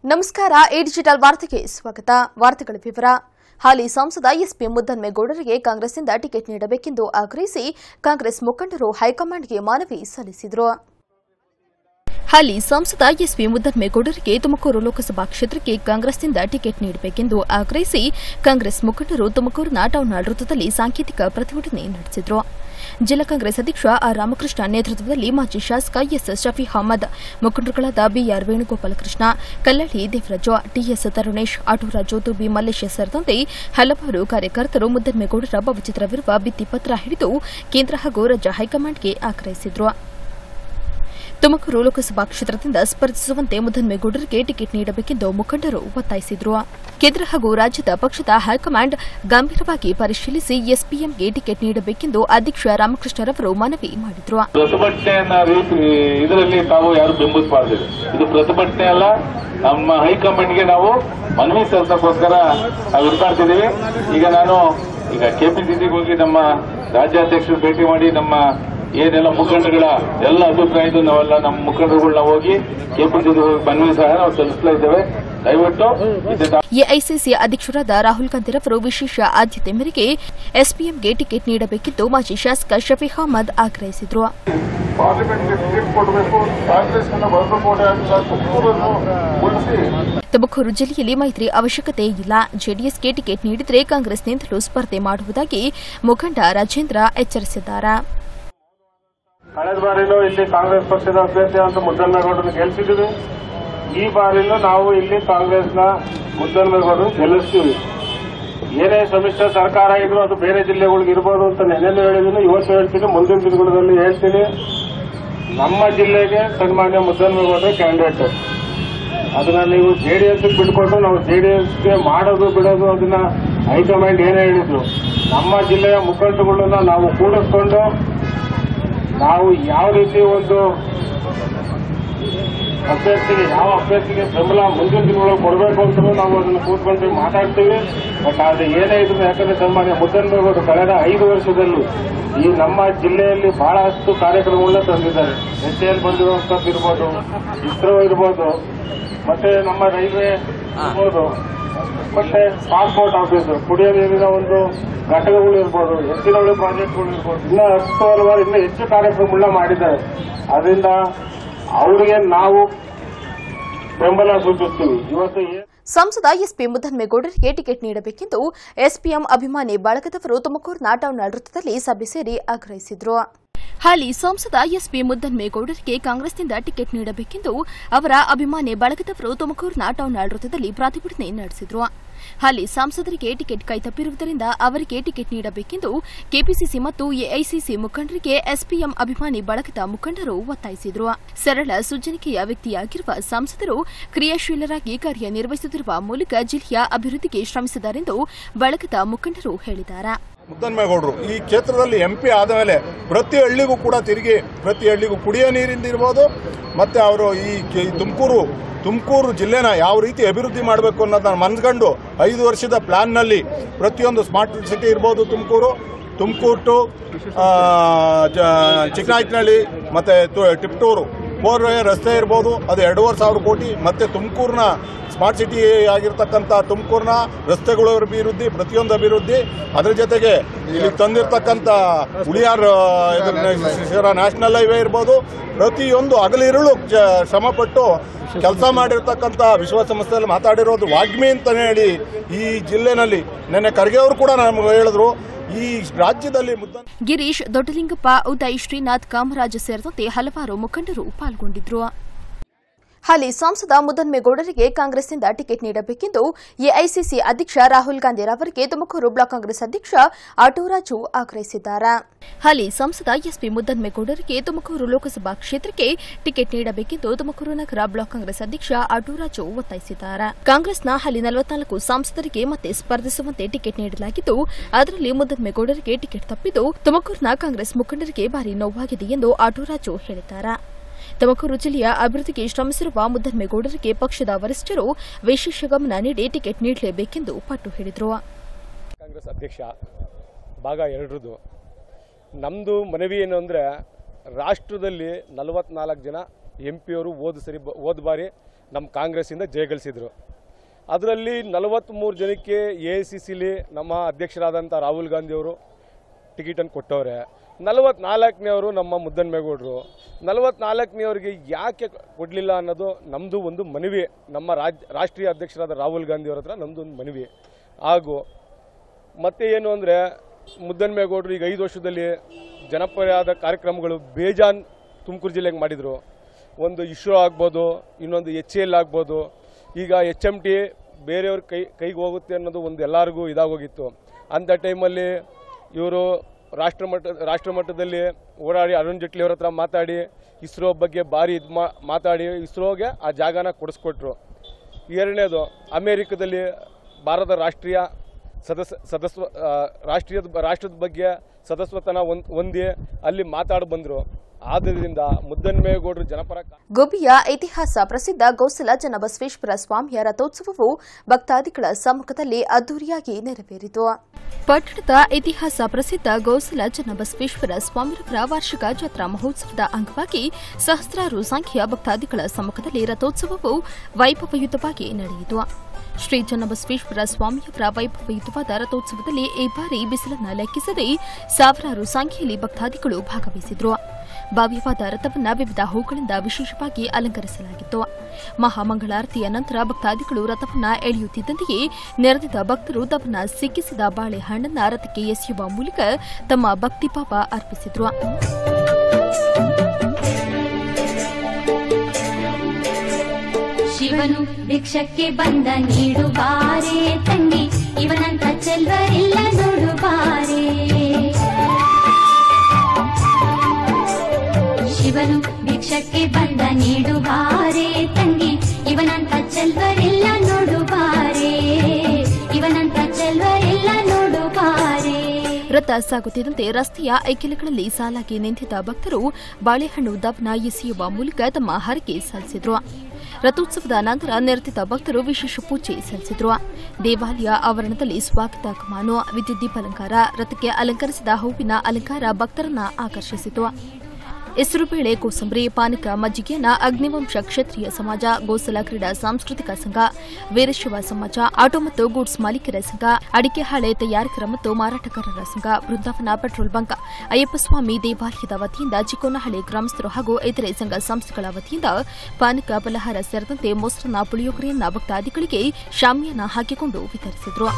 ನಮಸ್ಕಾರ A digital ವಾರ್ತೆಗೆ ಸ್ವಾಗತ ವಾರ್ತೆಗಳ ವಿವರ ಹಾಲಿ ಸಂಸದ ಎಸ್ಪಿ ಮುದ್ದನ್ಮೇಗೌಡರಿಗೆ ಕಾಂಗ್ರೆಸ್ನಿಂದ ಟಿಕೆಟ್ ನೀಡಬೇಕೆಂದು ಆಗ್ರಹಿಸಿ ಕಾಂಗ್ರೆಸ್ ಮುಖಂಡರು ಹೈಕಮಾಂಡ್ಗೆ ಮನವಿ ಸಲ್ಲಿಸಿದರು ಹಾಲಿ ಸಂಸದ ಎಸ್ಪಿ ಮುದ್ದನ್ಮೇಗೌಡರಿಗೆ ತುಮಕೂರು ಲೋಕಸಭಾ ಕ್ಷೇತ್ರಕ್ಕೆ ಕಾಂಗ್ರೆಸ್ನಿಂದ ಟಿಕೆಟ್ ನೀಡಬೇಕೆಂದು ಆಗ್ರಹಿಸಿ ಕಾಂಗ್ರೆಸ್ ಮುಖಂಡರು ತುಮಕೂರಿನ ಟೌನ್ ಹಾಲ್ ವೃತ್ತದಲ್ಲಿ ಸಾಂಕೇತಿಕ ಪ್ರತಿಭಟನೆ ನಡೆಸಿದರು ಜಿಲ್ಲಾ ಕಾಂಗ್ರೆಸ್ ಅಧ್ಯಕ್ಷ ಆರ್ ರಾಮಕೃಷ್ಣ ನೇತೃತ್ವದಲ್ಲಿ ಮಾಜಿ ಶಾಸಕ S Shafi Ahmed ಮುಖಂಡರುಗಳಾದ B R ವೇಣುಗೋಪಾಲಕೃಷ್ಣ Kallahalli Devaraju TS ತರುಣೇಶ್ ಆಟೋರಾಜು ತುಬಿ Mallesh ಸೇರಿದಂತೆ ಹಲವಾರು ಕಾರ್ಯಕರ್ತರು ಮುದ್ದನ್ಮೇಗೌಡರ ಭಾವಚಿತ್ರವಿರುವ ಭಿತ್ತಿಪತ್ರ ಹಿಡಿದು ಕೇಂದ್ರ ಹಾಗೂ ರಾಜ್ಯ ಹೈಕಮಾಂಡ್ಗೆ ಆಗ್ರಹಿಸಿದರು ತುಮಕೂರು ಲೋಕಸಭಾ ಕ್ಷೇತ್ರದಿಂದ ಸ್ಪರ್ಧಿಸುವಂತೆ ಮುದ್ದನ್ಮೇಗೌಡರಿಗೆ ಟಿಕೆಟ್ ನೀಡಬೇಕೆಂದು ಮುಖಂಡರು ಒತ್ತಾಯಿಸಿದರು ಕೇಂದ್ರ ಹಾಗೂ ರಾಜ್ಯದ ಪಕ್ಷದ ಹೈಕಮಾಂಡ್ ಗಂಭೀರವಾಗಿ ಪರಿಶೀಲಿಸಿ ಎಸ್ಪಿಎಂಗೆ ಟಿಕೆಟ್ ನೀಡಬೇಕೆಂದು ಅಧ್ಯಕ್ಷ ರಾಮಕೃಷ್ಣರವರು ಮನವಿ ಮಾಡಿದರು ಪ್ರತಿಭಟನೆಯನ್ನ ರೀತಿ ಇದರಲ್ಲಿ ತಾವು ಯಾರು ಬೆಂಬಲಿಸಬಾರ್ದು ಇದು ಪ್ರತಿಭಟನೆ ಅಲ್ಲ ನಮ್ಮ ಹೈಕಮಾಂಡ್ಗೆ ನಾವು ಮನವಿ ಸಲ್ಲಿಸೋಕ್ಕೋಸ್ಕರ ನಾವು ಹುಡುಕಾಡ್ತಿದ್ದೀವಿ ಈಗ ನಾನು ಈಗ ಕೆಪಿಸಿಸಿಗೆ ಹೋಗಿ ನಮ್ಮ ರಾಜ್ಯಾಧ್ಯಕ್ಷರು ಭೇಟಿ ಮಾಡಿ ನಮ್ಮ ಏನೆಲ್ಲ ಮುಖಂಡಗಳ ಎಲ್ಲ ಅಭಿಪ್ರಾಯದ್ದು ನಾವೆಲ್ಲ ನಮ್ಮ ಮುಖಂಡರುಗಳನ್ನ ಹೋಗಿ ಕೆಪಿಸಿಸಿ ಹೋಗಿ ಮನವಿ ಸಹ ನಾವು ಸಲ್ಲಿಸ್ತಾ ಇದ್ದೇವೆ ದಯವಿಟ್ಟು ಇದನ್ನ ಎಐಸಿಸಿ ಅಧ್ಯಕ್ಷರಾದ ರಾಹುಲ್ ಗಾಂಧಿರವರು ವಿಶೇಷ ಆದ್ಯತೆ ಮೇರೆಗೆ ಎಸ್ಪಿಎಂಗೆ ಟಿಕೆಟ್ ನೀಡಬೇಕೆಂದು ಮಾಜಿ ಶಾಸಕ ಶಫಿ ಅಹಮದ್ ಆಗ್ರಹಿಸಿದರು ಪಾರ್ಲಿಮೆಂಟ್ಗೆ ಟಿಕೆಟ್ ಕೊಡಬೇಕು ಕಾಂಗ್ರೆಸ್ ಭದ್ರಕೋಟೆ ಅಂತ ತುಮಕೂರನ್ನು ಉಳಿಸಿ ತುಮಕೂರು ಜಿಲ್ಲೆಯಲ್ಲಿ ಮೈತ್ರಿ ಅವಶ್ಯಕತೆ ಇಲ್ಲ ಜೆಡಿಎಸ್ಗೆ ಟಿಕೆಟ್ ನೀಡಿದರೆ ಕಾಂಗ್ರೆಸ್ನಿಂದಲೂ ಸ್ಪರ್ಧೆ ಮಾಡುವುದಾಗಿ ಮುಖಂಡ ರಾಜೇಂದ್ರ ಎಚ್ಚರಿಸಿದ್ದಾರೆ ಕಳೆದ ಬಾರಿನೂ ಇಲ್ಲಿ ಕಾಂಗ್ರೆಸ್ ಪಕ್ಷದ ಅಭ್ಯರ್ಥಿ ಅಂತ ಮುದ್ದನ್ಮೇಗೌಡರನ್ನು ಗೆಲ್ಸಿದ್ದೀವಿ ಈ ಬಾರಿನೂ ನಾವು ಇಲ್ಲಿ ಕಾಂಗ್ರೆಸ್ನ ಮುದ್ದನ್ಮೇಗೌಡರನ್ನು ಗೆಲ್ಲಿಸ್ತೀವಿ ಏನೇ ಸಮ್ಮಿಶ್ರ ಸರ್ಕಾರ ಇದ್ರು ಅದು ಬೇರೆ ಜಿಲ್ಲೆಗಳಿಗೆ ಇರ್ಬೋದು ಅಂತ ನೆನೆಯಲ್ಲೂ ಹೇಳಿದ್ದೀನಿ ಇವತ್ತು ಹೇಳ್ತೀನಿ ಮುಂದಿನ ದಿನಗಳಲ್ಲಿ ಹೇಳ್ತೀನಿ ನಮ್ಮ ಜಿಲ್ಲೆಗೆ ಸನ್ಮಾನ್ಯ ಮುದ್ದನ್ಮೇಗೌಡರ ಕ್ಯಾಂಡಿಡೇಟ್ ಅದನ್ನ ನೀವು ಜೆಡಿಎಸ್ ಬಿಟ್ಕೊಟ್ಟು ನಾವು ಜೆಡಿಎಸ್ಗೆ ಮಾಡೋದು ಬಿಡೋದು ಅದನ್ನ ಹೈಕಮಾಂಡ್ ಏನೇ ಹೇಳಿದ್ರು ನಮ್ಮ ಜಿಲ್ಲೆಯ ಮುಖಂಡರುಗಳನ್ನ ನಾವು ಕೂಡಿಸ್ಕೊಂಡು ನಾವು ಯಾವ ರೀತಿ ಒಂದು ಅಭ್ಯರ್ಥಿಗೆ ಯಾವ ಅಭ್ಯರ್ಥಿಗೆ ಬೆಂಬಲ ಮುಂದಿನ ದಿನಗಳಲ್ಲಿ ಕೊಡಬೇಕು ಅಂತಲೂ ನಾವು ಅದನ್ನು ಕೂತ್ಕೊಂಡು ಮಾತಾಡ್ತೀವಿ ಬಟ್ ಅದು ಏನೇ ಇದ್ರು ಯಾಕಂದ್ರೆ ಸನ್ಮಾನ್ಯ ಮುದ್ದನ್ಮೇಗೌಡರು ಕಳೆದ ಐದು ವರ್ಷದಲ್ಲಿ ಈ ನಮ್ಮ ಜಿಲ್ಲೆಯಲ್ಲಿ ಬಹಳಷ್ಟು ಕಾರ್ಯಕ್ರಮಗಳನ್ನ ತಂದಿದ್ದಾರೆ ಹೆಜ್ಜೆಯಲ್ಲಿ ಬಂದಿರುವಂತದ್ದು ಇರ್ಬೋದು ಇಸ್ರೋ ಇರ್ಬೋದು ಮತ್ತೆ ನಮ್ಮ ರೈಲ್ವೆ ಇರ್ಬೋದು ಮತ್ತೆ ಪಾಸ್ಪೋರ್ಟ್ ಆಫೀಸ್ ಕುಡಿಯೋ ನೀರಿನ ಒಂದು ಘಟಕಗಳು ಇರ್ಬೋದು ಎತ್ತಿನಹೊಳೆ ಪ್ರಾಜೆಕ್ಟ್ಗಳು ಇರ್ಬೋದು ಇನ್ನ ಹತ್ತು ಹಲವಾರು ಇನ್ನೂ ಹೆಚ್ಚು ಕಾರ್ಯಕ್ರಮಗಳನ್ನ ಮಾಡಿದ್ದಾರೆ ಅದರಿಂದ ಅವರಿಗೆ ನಾವು ಬೆಂಬಲ ಸೂಚಿಸ್ತೀವಿ ಇವತ್ತು ಏನ್ ಸಂಸದ ಎಸ್ಪಿ ಮುದ್ದನ್ಮೇಗೌಡರಿಗೆ ಟಿಕೆಟ್ ನೀಡಬೇಕೆಂದು ಎಸ್ಪಿಎಂ ಅಭಿಮಾನಿ ಬಳಗದವರು ತುಮಕೂರಿನ ಟೌನ್ ವೃತ್ತದಲ್ಲಿ ಸಭೆ ಸೇರಿ ಆಗ್ರಹಿಸಿದರು ಹಾಲಿ ಸಂಸದ ಎಸ್ಪಿ ಮುದ್ದನ್ಮೇಗೌಡರಿಗೆ ಕಾಂಗ್ರೆಸ್ನಿಂದ ಟಿಕೆಟ್ ನೀಡಬೇಕೆಂದು ಅವರ ಅಭಿಮಾನಿ ಬಳಗದವರು ತುಮಕೂರಿನ ಟೌನ್ ವೃತ್ತದಲ್ಲಿ ಪ್ರತಿಭಟನೆ ನಡೆಸಿದರು ಹಾಲಿ ಸಂಸದರಿಗೆ ಟಿಕೆಟ್ ಕೈತಪ್ಪಿರುವುದರಿಂದ ಅವರಿಗೆ ಟಿಕೆಟ್ ನೀಡಬೇಕೆಂದು ಕೆಪಿಸಿಸಿ ಮತ್ತು ಎಐಸಿಸಿ ಮುಖಂಡರಿಗೆ ಎಸ್ಪಿಎಂ ಅಭಿಮಾನಿ ಬಳಗದ ಮುಖಂಡರು ಒತ್ತಾಯಿಸಿದರು ಸರಳ ಸುಜ್ಜನಿಕೆಯ ವ್ಯಕ್ತಿಯಾಗಿರುವ ಸಂಸದರು ಕ್ರಿಯಾಶೀಲರಾಗಿ ಕಾರ್ಯನಿರ್ವಹಿಸುತ್ತಿರುವ ಮೂಲಕ ಜಿಲ್ಲೆಯ ಅಭಿವೃದ್ಧಿಗೆ ಶ್ರಮಿಸಿದ್ದಾರೆಂದು ಬಳಗದ ಮುಖಂಡರು ಹೇಳಿದ್ದಾರೆ ಮುದ್ದನ್ಮೇಗೌಡರು ಈ ಕ್ಷೇತ್ರದಲ್ಲಿ ಎಂ ಪಿ ಆದ ಮೇಲೆ ಪ್ರತಿ ಹಳ್ಳಿಗೂ ಕೂಡ ತಿರುಗಿ ಪ್ರತಿ ಹಳ್ಳಿಗೂ ಕುಡಿಯೋ ನೀರಿಂದ ಇರ್ಬೋದು ಮತ್ತೆ ಅವರು ಈ ಕೆ- ತುಮಕೂರು ತುಮಕೂರು ಜಿಲ್ಲೆನ ಯಾವ ರೀತಿ ಅಭಿವೃದ್ಧಿ ಮಾಡಬೇಕು ಅನ್ನೋದನ್ನ ಮನ್ಸ್ಕೊಂಡು ಐದು ವರ್ಷದ ಪ್ಲಾನ್ನಲ್ಲಿ ಪ್ರತಿಯೊಂದು ಸ್ಮಾರ್ಟ್ ಸಿಟಿ ಇರ್ಬೋದು ತುಮಕೂರು ತುಮಕೂರು ಟು ಆ, ಜ- ಚಿಕ್ಕನಾಯಕನಹಳ್ಳಿ ಮತ್ತೆ ತು- ಟಿಪ್ಟೂರು ಫೋರ್ ವೇ ರಸ್ತೆ ಇರ್ಬೋದು ಅದು ಎರಡೂವರೆ ಸಾವಿರ ಕೋಟಿ ಮತ್ತೆ ತುಮಕೂರಿನ ಸ್ಮಾರ್ಟ್ ಸಿಟಿ ಆಗಿರ್ತಕ್ಕಂಥ ತುಮಕೂರಿನ ರಸ್ತೆಗಳು ಅಭಿವೃದ್ಧಿ ಪ್ರತಿಯೊಂದು ಅಭಿವೃದ್ಧಿ ಅದರ ಜೊತೆಗೆ ಇಲ್ಲಿ ತಂದಿರತಕ್ಕಂಥ ಉಳಿಯಾರ್ ನ್ಯಾಷನಲ್ ಹೈವೇ ಇರ್ಬೋದು ಪ್ರತಿಯೊಂದು ಹಗಲಿರುಳು ಜ- ಶ್ರಮಪಟ್ಟು ಕೆಲಸ ಮಾಡಿರ್ತಕ್ಕಂಥ ವಿಶ್ವಸಂಸ್ಥೆಯಲ್ಲಿ ಮಾತಾಡಿರೋದು ವಾಗ್ಮಿ ಅಂತಾನೆ ಹೇಳಿ ಈ ಜಿಲ್ಲೆನಲ್ಲಿ ನೆನ್ನೆ ಖರ್ಗೆ ಅವರು ಕೂಡ ನಮ್ಗೆ ಹೇಳಿದ್ರು ಈ ರಾಜ್ಯದಲ್ಲಿ ಮುದ್ದ ಗಿರೀಶ್ ದೊಡ್ಡಲಿಂಗಪ್ಪ ಉದಯ್ ಶ್ರೀನಾಥ್ ಕಾಮರಾಜ್ ಸೇರಿದಂತೆ ಹಲವಾರು ಮುಖಂಡರು ಪಾಲ್ಗೊಂಡಿದ್ರು ಹಾಲಿ ಸಂಸದ ಮುದ್ದನ್ಮೇಗೌಡರಿಗೆ ಕಾಂಗ್ರೆಸ್ನಿಂದ ಟಿಕೆಟ್ ನೀಡಬೇಕೆಂದು ಎಐಸಿಸಿ ಅಧ್ಯಕ್ಷ ರಾಹುಲ್ ಗಾಂಧಿ ಅವರಿಗೆ ತುಮಕೂರು ಬ್ಲಾಕ್ ಕಾಂಗ್ರೆಸ್ ಅಧ್ಯಕ್ಷ ಆಟೋರಾಜು ಆಗ್ರಹಿಸಿದ್ದಾರೆ ಹಾಲಿ ಸಂಸದ ಎಸ್ಪಿ ಮುದ್ದನ್ಮೇಗೌಡರಿಗೆ ತುಮಕೂರು ಲೋಕಸಭಾ ಕ್ಷೇತ್ರಕ್ಕೆ ಟಿಕೆಟ್ ನೀಡಬೇಕೆಂದು ತುಮಕೂರು ನಗರ ಬ್ಲಾಕ್ ಕಾಂಗ್ರೆಸ್ ಅಧ್ಯಕ್ಷ ಆಟೋರಾಜು ಒತ್ತಾಯಿಸಿದ್ದಾರೆ ಕಾಂಗ್ರೆಸ್ನ ಹಾಲಿ ನಲವತ್ನಾಲ್ಕು ಸಂಸದರಿಗೆ ಮತ್ತೆ ಸ್ಪರ್ಧಿಸುವಂತೆ ಟಿಕೆಟ್ ನೀಡಲಾಗಿದ್ದು ಅದರಲ್ಲಿ ಮುದ್ದನ್ಮೇಗೌಡರಿಗೆ ಟಿಕೆಟ್ ತಪ್ಪಿದ್ದು ತುಮಕೂರಿನ ಕಾಂಗ್ರೆಸ್ ಮುಖಂಡರಿಗೆ ಭಾರಿ ನೋವಾಗಿದೆ ಎಂದು ಆಟೋರಾಜು ಹೇಳಿದ್ದಾರೆ ತುಮಕೂರು ಜಿಲ್ಲೆಯ ಅಭಿವೃದ್ಧಿಗೆ ಶ್ರಮಿಸಿರುವ ಮುದ್ದನ್ಮೇಗೌಡರಿಗೆ ಪಕ್ಷದ ವರಿಷ್ಠರು ವಿಶೇಷ ಗಮನ ನೀಡಿ ಟಿಕೆಟ್ ನೀಡಲೇಬೇಕೆಂದು ಪಟ್ಟು ಹಿಡಿದರು ಕಾಂಗ್ರೆಸ್ ಅಧ್ಯಕ್ಷ ಭಾಗ ಎರಡರದು ನಮ್ಮದು ಮನವಿ ಏನು ಅಂದರೆ ರಾಷ್ಟ್ರದಲ್ಲಿ ನಲವತ್ನಾಲ್ಕು ಜನ ಎಂ ಪಿಯವರು ಹೋದ ಸರಿ ಬ- ಹೋದ ಬಾರಿ ನಮ್ಮ ಕಾಂಗ್ರೆಸ್ಸಿಂದ ಜಯಗಳಿಸಿದರು ಅದರಲ್ಲಿ ನಲವತ್ತ್ಮೂರು ಜನಕ್ಕೆ ಎ ಐ ಸಿ ಸಿಲಿ ನಮ್ಮ ಅಧ್ಯಕ್ಷರಾದಂಥ ರಾಹುಲ್ ಗಾಂಧಿಯವರು ಟಿಕೆಟನ್ನು ಕೊಟ್ಟವ್ರೆ ನಲವತ್ನಾಲ್ಕನೇವರು ನಮ್ಮ ಮುದ್ದನ್ಮೇಗೌಡರು ನಲವತ್ನಾಲ್ಕನೇವ್ರಿಗೆ ಯಾಕೆ ಕೊಡಲಿಲ್ಲ ಅನ್ನೋದು ನಮ್ಮದು ಒಂದು ಮನವಿ ನಮ್ಮ ರಾಜ್ ರಾಷ್ಟ್ರೀಯ ಅಧ್ಯಕ್ಷರಾದ ರಾಹುಲ್ ಗಾಂಧಿಯವ್ರ ಹತ್ರ ನಮ್ಮದು ಒಂದು ಮನವಿ ಹಾಗೂ ಮತ್ತೆ ಏನು ಅಂದರೆ ಮುದ್ದನ್ಮೇಗೌಡರು ಈಗ ಐದು ವರ್ಷದಲ್ಲಿ ಜನಪ್ರಿಯವಾದ ಕಾರ್ಯಕ್ರಮಗಳು ಬೇಜಾನ್ ತುಮಕೂರು ಜಿಲ್ಲೆಗೆ ಮಾಡಿದರು ಒಂದು ಇಶ್ರೋ ಆಗ್ಬೋದು ಇನ್ನೊಂದು ಎಚ್ ಎಲ್ ಆಗ್ಬೋದು ಈಗ ಎಚ್ ಎಮ್ ಟಿ ಬೇರೆಯವ್ರ ಕೈ ಕೈಗೆ ಹೋಗುತ್ತೆ ಅನ್ನೋದು ಒಂದು ಎಲ್ಲರಿಗೂ ಇದಾಗೋಗಿತ್ತು ಅಂಥ ಟೈಮಲ್ಲಿ ಇವರು ರಾಷ್ಟ್ರಮಟ್ಟ ರಾಷ್ಟ್ರಮಟ್ಟದಲ್ಲಿ ಓಡಾಡಿ ಅರುಣ್ ಜೇಟ್ಲಿ ಅವ್ರ ಹತ್ರ ಮಾತಾಡಿ ಇಸ್ರೋ ಬಗ್ಗೆ ಭಾರಿ ಇದು ಮಾತಾಡಿ ಇಸ್ರೋಗೆ ಆ ಜಾಗನ ಕೊಡಿಸ್ಕೊಟ್ರು ಎರಡನೇದು ಅಮೇರಿಕದಲ್ಲಿ ಭಾರತ ರಾಷ್ಟ್ರೀಯ ಸದಸ್ಯ ಸದಸ್ಯ ಆ, ರಾಷ್ಟ್ರೀಯದ ರಾಷ್ಟ್ರದ ಬಗ್ಗೆ ಸದಸ್ಯತನ ಹೊಂದ್ ಹೊಂದಿ ಅಲ್ಲಿ ಮಾತಾಡಿ ಬಂದರು ಆದ್ದರಿಂದ ಮುದ್ದನ್ಮೇಗೌಡರು ಜನಪರ ಕಾ- ಗುಬ್ಬಿಯ ಇತಿಹಾಸ ಪ್ರಸಿದ್ಧ ಗೋಸಲ ಚನ್ನಬಸವೇಶ್ವರ ಸ್ವಾಮಿಯ ರಥೋತ್ಸವವು ಭಕ್ತಾದಿಗಳ ಸಮ್ಮುಖದಲ್ಲಿ ಅದ್ದೂರಿಯಾಗಿ ನೆರವೇರಿತು ಪಟ್ಟಣದ ಇತಿಹಾಸ ಪ್ರಸಿದ್ಧ ಗೋಸಲ ಚನ್ನಬಸವೇಶ್ವರ ಸ್ವಾಮಿರವರ ವಾರ್ಷಿಕ ಜಾತ್ರಾ ಮಹೋತ್ಸವದ ಅಂಗವಾಗಿ ಸಹಸ್ರಾರು ಸಂಖ್ಯೆಯ ಭಕ್ತಾದಿಗಳ ಸಮ್ಮುಖದಲ್ಲಿ ರಥೋತ್ಸವವು ವೈಭವಯುತವಾಗಿ ನಡೆಯಿತು ಶ್ರೀ ಚನ್ನಬಸವೇಶ್ವರ ಸ್ವಾಮಿಯವರ ವೈಭವಯುತವಾದ ರಥೋತ್ಸವದಲ್ಲಿ ಈ ಬಾರಿ ಬಿಸಿಲನ್ನ ಲೆಕ್ಕಿಸದೆ ಸಾವಿರಾರು ಸಂಖ್ಯೆಯಲ್ಲಿ ಭಕ್ತಾದಿಗಳು ಭಾಗವಹಿಸಿದ್ರು ಭವ್ಯವಾದ ರಥವನ್ನ ವಿವಿಧ ಹೂಗಳಿಂದ ವಿಶೇಷವಾಗಿ ಅಲಂಕರಿಸಲಾಗಿತ್ತು ಮಹಾಮಂಗಳಾರತಿಯ ನಂತರ ಭಕ್ತಾದಿಗಳು ರಥವನ್ನ ಎಳೆಯುತ್ತಿದ್ದಂತೆಯೇ ನೆರೆದಿದ್ದ ಭಕ್ತರು ತಮ್ಮನ್ನ ಸಿಕ್ಕಿಸಿದ ಬಾಳೆಹಣ್ಣನ್ನ ರಥಕ್ಕೆ ಎಸೆಯುವ ಮೂಲಕ ತಮ್ಮ ಭಕ್ತಿಭಾವ ಅರ್ಪಿಸಿದ್ರು ಶಿವನು ಭಿಕ್ಷಕ್ಕೆ ಬಂದ ನೀಡುಬಾರೆ ತಂಗಿ ಇವನಂತ ಚೆಲ್ವರಿಲ್ಲ ನೋಡುಬಾರೆ ಶಿವನು ಭಿಕ್ಷಕ್ಕೆ ಬಂದ ನೀಡುಬಾರೆ ತಂಗಿ ಇವನಂತ ಚೆಲ್ವರಿಲ್ಲ ನೋಡುಬಾರೆ ಇವನಂತ ಚೆಲ್ವರಿಲ್ಲ ನೋಡುಬಾರೆ ರಥ ಸಾಗುತ್ತಿದ್ದಂತೆ ರಸ್ತೆಯ ಐಕೆಲೆಗಳಲ್ಲಿ ಸಾಲಾಗಿ ನಿಂತಿದ್ದ ಭಕ್ತರು ಬಾಳೆಹಣ್ಣು ದಬ್ನ ಎಸೆಯುವ ಮೂಲಕ ತಮ್ಮ ಹರಕೆ ಸಲ್ಲಿಸಿದ್ರು ರಥೋತ್ಸವದ ನಂತರ ನೆರೆದಿದ್ದ ಭಕ್ತರು ವಿಶೇಷ ಪೂಜೆ ಸಲ್ಲಿಸಿದ್ರು ದೇವಾಲಯ ಆವರಣದಲ್ಲಿ ಸ್ವಾಗತ ಕಮಾನು ವಿದ್ಯುತ್ ದೀಪಾಲಂಕಾರ ರಥಕ್ಕೆ ಅಲಂಕರಿಸಿದ ಹೂವಿನ ಅಲಂಕಾರ ಭಕ್ತರನ್ನ ಆಕರ್ಷಿಸಿತು ಹೆಸರುಬೇಳೆ ಕೋಸಂಬರಿ ಪಾನಕ ಮಜ್ಜಿಗೆಯನ್ನ ಅಗ್ನಿವಂಶ ಕ್ಷತ್ರಿಯ ಸಮಾಜ ಗೋಸಲ ಕ್ರೀಡಾ ಸಾಂಸ್ಕೃತಿಕ ಸಂಘ ವೀರಶೈವ ಸಮಾಜ ಆಟೋ ಮತ್ತು ಗೂಡ್ಸ್ ಮಾಲೀಕರ ಸಂಘ ಅಡಿಕೆ ಹಾಳೆ ತಯಾರಕರ ಮತ್ತು ಮಾರಾಟಗಾರರ ಸಂಘ ಬೃಂದಾವನ ಪೆಟ್ರೋಲ್ ಬಂಕ್ ಅಯ್ಯಪ್ಪಸ್ವಾಮಿ ದೇವಾಲಯದ ವತಿಯಿಂದ ಚಿಕ್ಕೋನಹಳ್ಳಿ ಗ್ರಾಮಸ್ಥರು ಹಾಗೂ ಇತರೆ ಸಂಘ ಸಂಸ್ಥೆಗಳ ವತಿಯಿಂದ ಪಾನಕ ಫಲಹಾರ ಸೇರಿದಂತೆ ಮೊಸರನ್ನ ಪುಳಿಯೋಗರೆಯನ್ನ ಭಕ್ತಾದಿಗಳಿಗೆ ಶಾಮಿಯಾನ ಹಾಕಿಕೊಂಡು ವಿತರಿಸಿದರು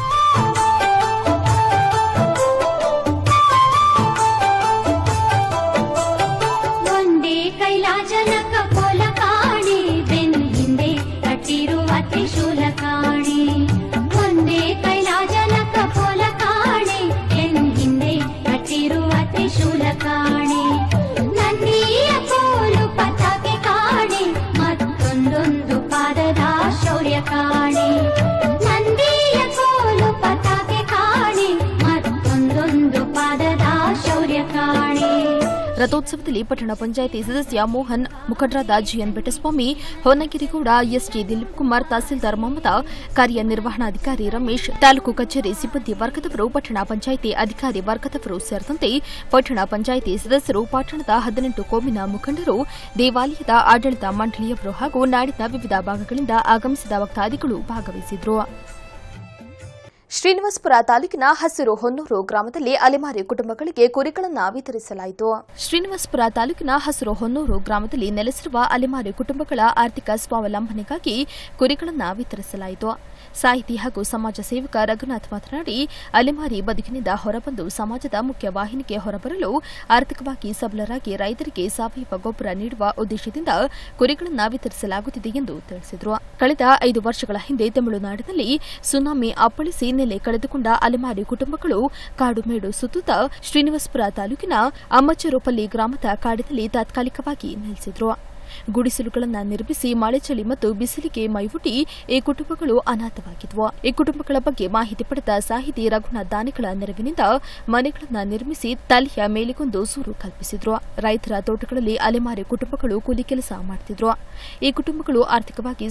ಒಂದೇ ಕೈಲಾಜನಕ ಕೋಲ ಕಾಣೆ ಬೆನ್ ಹಿಂದೆ ಕಟ್ಟಿರುವ ತ್ರಿಶೂಲ ಕಾಣೆ ಒಂದೇ ಕೈಲಾಜನಕ ಕೋಲ ಕಾಣೆ ಬೆನ್ ಹಿಂದೆ ಕಟ್ಟಿರುವ ತ್ರಿಶೂಲ ಕಾಣೆ ನಂದಿಯ ಕೋಲು ಪತಾಕೆ ಕಾಣೆ ಮತ್ತೊಂದೊಂದು ಪಾದದ ಶೌರ್ಯ ಕಾಣೆ ನಂದಿಯ ಕೋಲು ಪತಾಕೆ ಕಾಣೆ ಮತ್ತೊಂದೊಂದು ಪಾದದ ಶೌರ್ಯ ಕಾಣೆ ರಥೋತ್ಸವದಲ್ಲಿ ಪಟ್ಟಣ ಪಂಚಾಯಿತಿ ಸದಸ್ಯ ಮೋಹನ್ ಮುಖಂಡರಾದ ಜಿಎನ್ ಬೆಟ್ಟಸ್ವಾಮಿ ಹೊನ್ನಗಿರಿಗೌಡ ಎಸ್ಟಿ ದಿಲೀಪ್ ಕುಮಾರ್ ತಹಸೀಲ್ದಾರ್ ಮಮತಾ ಕಾರ್ಯನಿರ್ವಹಣಾಧಿಕಾರಿ ರಮೇಶ್ ತಾಲೂಕು ಕಚೇರಿ ಸಿಬ್ಬಂದಿ ವರ್ಗದವರು ಪಟ್ಟಣ ಪಂಚಾಯಿತಿ ಅಧಿಕಾರಿ ವರ್ಗದವರು ಸೇರಿದಂತೆ ಪಟ್ಟಣ ಪಂಚಾಯಿತಿ ಸದಸ್ಯರು ಪಟ್ಟಣದ ಹದಿನೆಂಟು ಕೋಮಿನ ಮುಖಂಡರು ದೇವಾಲಯದ ಆಡಳಿತ ಮಂಡಳಿಯವರು ಹಾಗೂ ನಾಡಿನ ವಿವಿಧ ಭಾಗಗಳಿಂದ ಆಗಮಿಸಿದ ಭಕ್ತಾದಿಗಳು ಭಾಗವಹಿಸಿದ್ರು ಶ್ರೀನಿವಾಸಪುರ ತಾಲೂಕಿನ ಹಸಿರು ಹೊನ್ನೂರು ಗ್ರಾಮದಲ್ಲಿ ಅಲೆಮಾರಿ ಕುಟುಂಬಗಳಿಗೆ ಕುರಿಗಳನ್ನು ವಿತರಿಸಲಾಯಿತು ಶ್ರೀನಿವಾಸಪುರ ತಾಲೂಕಿನ ಹಸಿರು ಹೊನ್ನೂರು ಗ್ರಾಮದಲ್ಲಿ ನೆಲೆಸಿರುವ ಅಲೆಮಾರಿ ಕುಟುಂಬಗಳ ಆರ್ಥಿಕ ಸ್ವಾವಲಂಬನೆಗಾಗಿ ಕುರಿಗಳನ್ನು ವಿತರಿಸಲಾಯಿತು ಸಾಹಿತಿ ಹಾಗೂ ಸಮಾಜ ಸೇವಕ ರಘುನಾಥ್ ಮಾತನಾಡಿ ಅಲೆಮಾರಿ ಬದುಕಿನಿಂದ ಹೊರಬಂದು ಸಮಾಜದ ಮುಖ್ಯ ವಾಹಿನಿಗೆ ಹೊರಬರಲು ಆರ್ಥಿಕವಾಗಿ ಸಬಲರಾಗಿ ರೈತರಿಗೆ ಸಾವಯವ ಗೊಬ್ಬರ ನೀಡುವ ಉದ್ದೇಶದಿಂದ ಕುರಿಗಳನ್ನು ವಿತರಿಸಲಾಗುತ್ತಿದೆ ಎಂದು ತಿಳಿಸಿದರು ಕಳೆದ ಐದು ವರ್ಷಗಳ ಹಿಂದೆ ತಮಿಳುನಾಡಿನಲ್ಲಿ ಸುನಾಮಿ ಅಪ್ಪಳಿಸಿ ನೆಲೆ ಕಳೆದುಕೊಂಡ ಅಲೆಮಾರಿ ಕುಟುಂಬಗಳು ಕಾಡುಮೇಡು ಸುತ್ತುತ್ತಾ ಶ್ರೀನಿವಾಸಪುರ ತಾಲೂಕಿನ ಅಮ್ಮಚೇರುಪಲ್ಲಿ ಗ್ರಾಮದ ಕಾಡಿನಲ್ಲಿ ತಾತ್ಕಾಲಿಕವಾಗಿ ನೆಲೆಸಿದ್ರು ಗುಡಿಸಲುಗಳನ್ನು ನಿರ್ಮಿಸಿ ಮಳೆ ಚಳಿ ಮತ್ತು ಬಿಸಿಲಿಗೆ ಮೈವುಟಿ ಈ ಕುಟುಂಬಗಳು ಅನಾಥವಾಗಿದ್ವು ಈ ಕುಟುಂಬಗಳ ಬಗ್ಗೆ ಮಾಹಿತಿ ಪಡೆದ ಸಾಹಿತಿ ರಘುನಾಥ್ ದಾನಿಗಳ ನೆರವಿನಿಂದ ಮನೆಗಳನ್ನು ನಿರ್ಮಿಸಿ ತಲೆಯ ಮೇಲಿಗೊಂದು ಸೂರು ಕಲ್ಪಿಸಿದ್ರು ರೈತರ ತೋಟಗಳಲ್ಲಿ ಅಲೆಮಾರಿ ಕುಟುಂಬಗಳು ಕೂಲಿ ಕೆಲಸ ಮಾಡುತ್ತಿದ್ರು ಈ ಕುಟುಂಬಗಳು ಆರ್ಥಿಕವಾಗಿ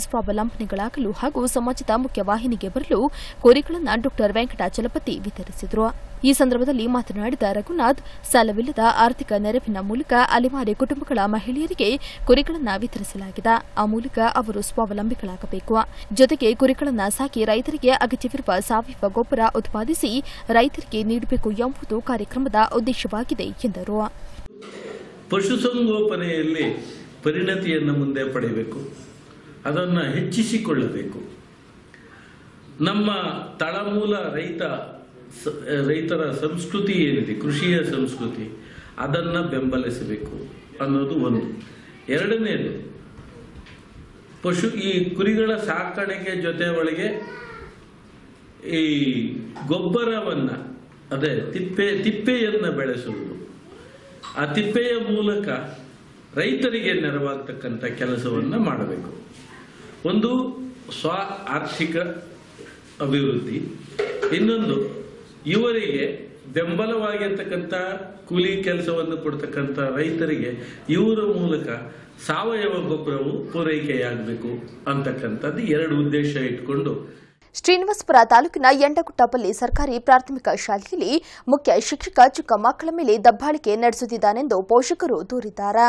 ಸ್ವಾವಲಂಬನೆಗಳಾಗಲು ಹಾಗೂ ಸಮಾಜದ ಮುಖ್ಯ ವಾಹಿನಿಗೆ ಬರಲು ಕೋರಿಗಳನ್ನು ಡಾ ವೆಂಕಟಾಚಲಪತಿ ವಿತರಿಸಿದ್ರು ಈ ಸಂದರ್ಭದಲ್ಲಿ ಮಾತನಾಡಿದ ರಘುನಾಥ್ ಸಾಲವಿಲ್ಲದ ಆರ್ಥಿಕ ನೆರವಿನ ಮೂಲಕ ಅಲೆಮಾರಿ ಕುಟುಂಬಗಳ ಮಹಿಳೆಯರಿಗೆ ಕುರಿಗಳನ್ನು ವಿತರಿಸಲಾಗಿದೆ ಆ ಮೂಲಕ ಅವರು ಸ್ವಾವಲಂಬಿಗಳಾಗಬೇಕು ಜೊತೆಗೆ ಕುರಿಗಳನ್ನು ಸಾಕಿ ರೈತರಿಗೆ ಅಗತ್ಯವಿರುವ ಸಾವಯವ ಗೊಬ್ಬರ ಉತ್ಪಾದಿಸಿ ರೈತರಿಗೆ ನೀಡಬೇಕು ಎಂಬುದು ಕಾರ್ಯಕ್ರಮದ ಉದ್ದೇಶವಾಗಿದೆ ಎಂದರು ಪಶುಸಂಗೋಪನೆಯಲ್ಲಿ ಪರಿಣತಿಯನ್ನು ಮುಂದೆ ಪಡೆಯಬೇಕು ಅದನ್ನು ಹೆಚ್ಚಿಸಿಕೊಳ್ಳಬೇಕು ನಮ್ಮ ತಳಮೂಲ ರೈತ ಸ- ರೈತರ ಸಂಸ್ಕೃತಿ ಏನಿದೆ ಕೃಷಿಯ ಸಂಸ್ಕೃತಿ ಅದನ್ನು ಬೆಂಬಲಿಸಬೇಕು ಅನ್ನೋದು ಒಂದು ಎರಡನೇದು ಪಶು ಈ ಕುರಿಗಳ ಸಾಕಾಣಿಕೆ ಜೊತೆ ಒಳಗೆ ಈ ಗೊಬ್ಬರವನ್ನು ಅದೇ ತಿಪ್ಪೆ ತಿಪ್ಪೆಯನ್ನು ಬೆಳೆಸುವುದು ಆ ತಿಪ್ಪೆಯ ಮೂಲಕ ರೈತರಿಗೆ ನೆರವಾಗ್ತಕ್ಕಂಥ ಕೆಲಸವನ್ನು ಮಾಡಬೇಕು ಒಂದು ಸ್ವ ಆರ್ಥಿಕ ಅಭಿವೃದ್ಧಿ ಇನ್ನೊಂದು ಇವರಿಗೆ ಬೆಂಬಲವಾಗಿರ್ತಕ್ಕಂಥ ಕೂಲಿ ಕೆಲಸವನ್ನು ಕೊಡ್ತಕ್ಕಂಥ ರೈತರಿಗೆ ಇವರ ಮೂಲಕ ಸಾವಯವ ಗೊಬ್ಬರವು ಪೂರೈಕೆಯಾಗಬೇಕು ಅಂತಕ್ಕಂಥದ್ದು ಎರಡು ಉದ್ದೇಶ ಇಟ್ಕೊಂಡು ಶ್ರೀನಿವಾಸಪುರ ತಾಲೂಕಿನ ಯಂಡಗುಟ್ಟಪಲ್ಲಿ ಸರ್ಕಾರಿ ಪ್ರಾಥಮಿಕ ಶಾಲೆಯಲ್ಲಿ ಮುಖ್ಯ ಶಿಕ್ಷಕ ಚಿಕ್ಕ ಮಕ್ಕಳ ಮೇಲೆ ದಬ್ಬಾಳಿಕೆ ನಡೆಸುತ್ತಿದ್ದಾನೆಂದು ಪೋಷಕರು ದೂರಿದ್ದಾರೆ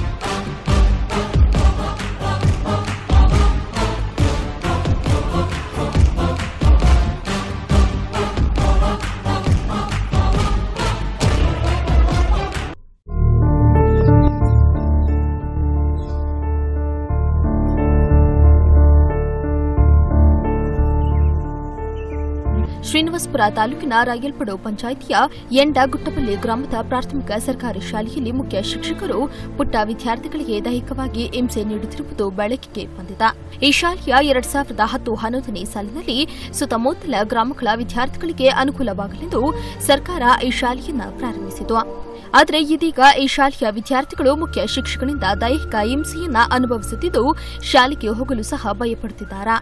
ಶ್ರೀನಿವಾಸಪುರ ತಾಲೂಕಿನ ರಾಯಲ್ಪಡು ಪಂಚಾಯಿತಿಯ ಎಂಡಗುಟ್ಟಪಲ್ಲಿ ಗ್ರಾಮದ ಪ್ರಾಥಮಿಕ ಸರ್ಕಾರಿ ಶಾಲೆಯಲ್ಲಿ ಮುಖ್ಯ ಶಿಕ್ಷಕರು ಪುಟ್ಟ ವಿದ್ಯಾರ್ಥಿಗಳಿಗೆ ದೈಹಿಕವಾಗಿ ಹಿಂಸೆ ನೀಡುತ್ತಿರುವುದು ಬೆಳಕಿಗೆ ಬಂದಿದೆ ಈ ಶಾಲೆಯ ಎರಡ್ ಸಾವಿರದ ಹತ್ತು ಹನ್ನೊಂದನೇ ಸಾಲಿನಲ್ಲಿ ಸುತ್ತಮುತ್ತಲ ಗ್ರಾಮಗಳ ವಿದ್ಯಾರ್ಥಿಗಳಿಗೆ ಅನುಕೂಲವಾಗಲೆಂದು ಸರ್ಕಾರ ಈ ಶಾಲೆಯನ್ನು ಪ್ರಾರಂಭಿಸಿತು ಆದರೆ ಇದೀಗ ಈ ಶಾಲೆಯ ವಿದ್ಯಾರ್ಥಿಗಳು ಮುಖ್ಯ ಶಿಕ್ಷಕನಿಂದ ದೈಹಿಕ ಹಿಂಸೆಯನ್ನ ಅನುಭವಿಸುತ್ತಿದ್ದು ಶಾಲೆಗೆ ಹೋಗಲು ಸಹ ಭಯಪಡುತ್ತಿದ್ದಾರೆ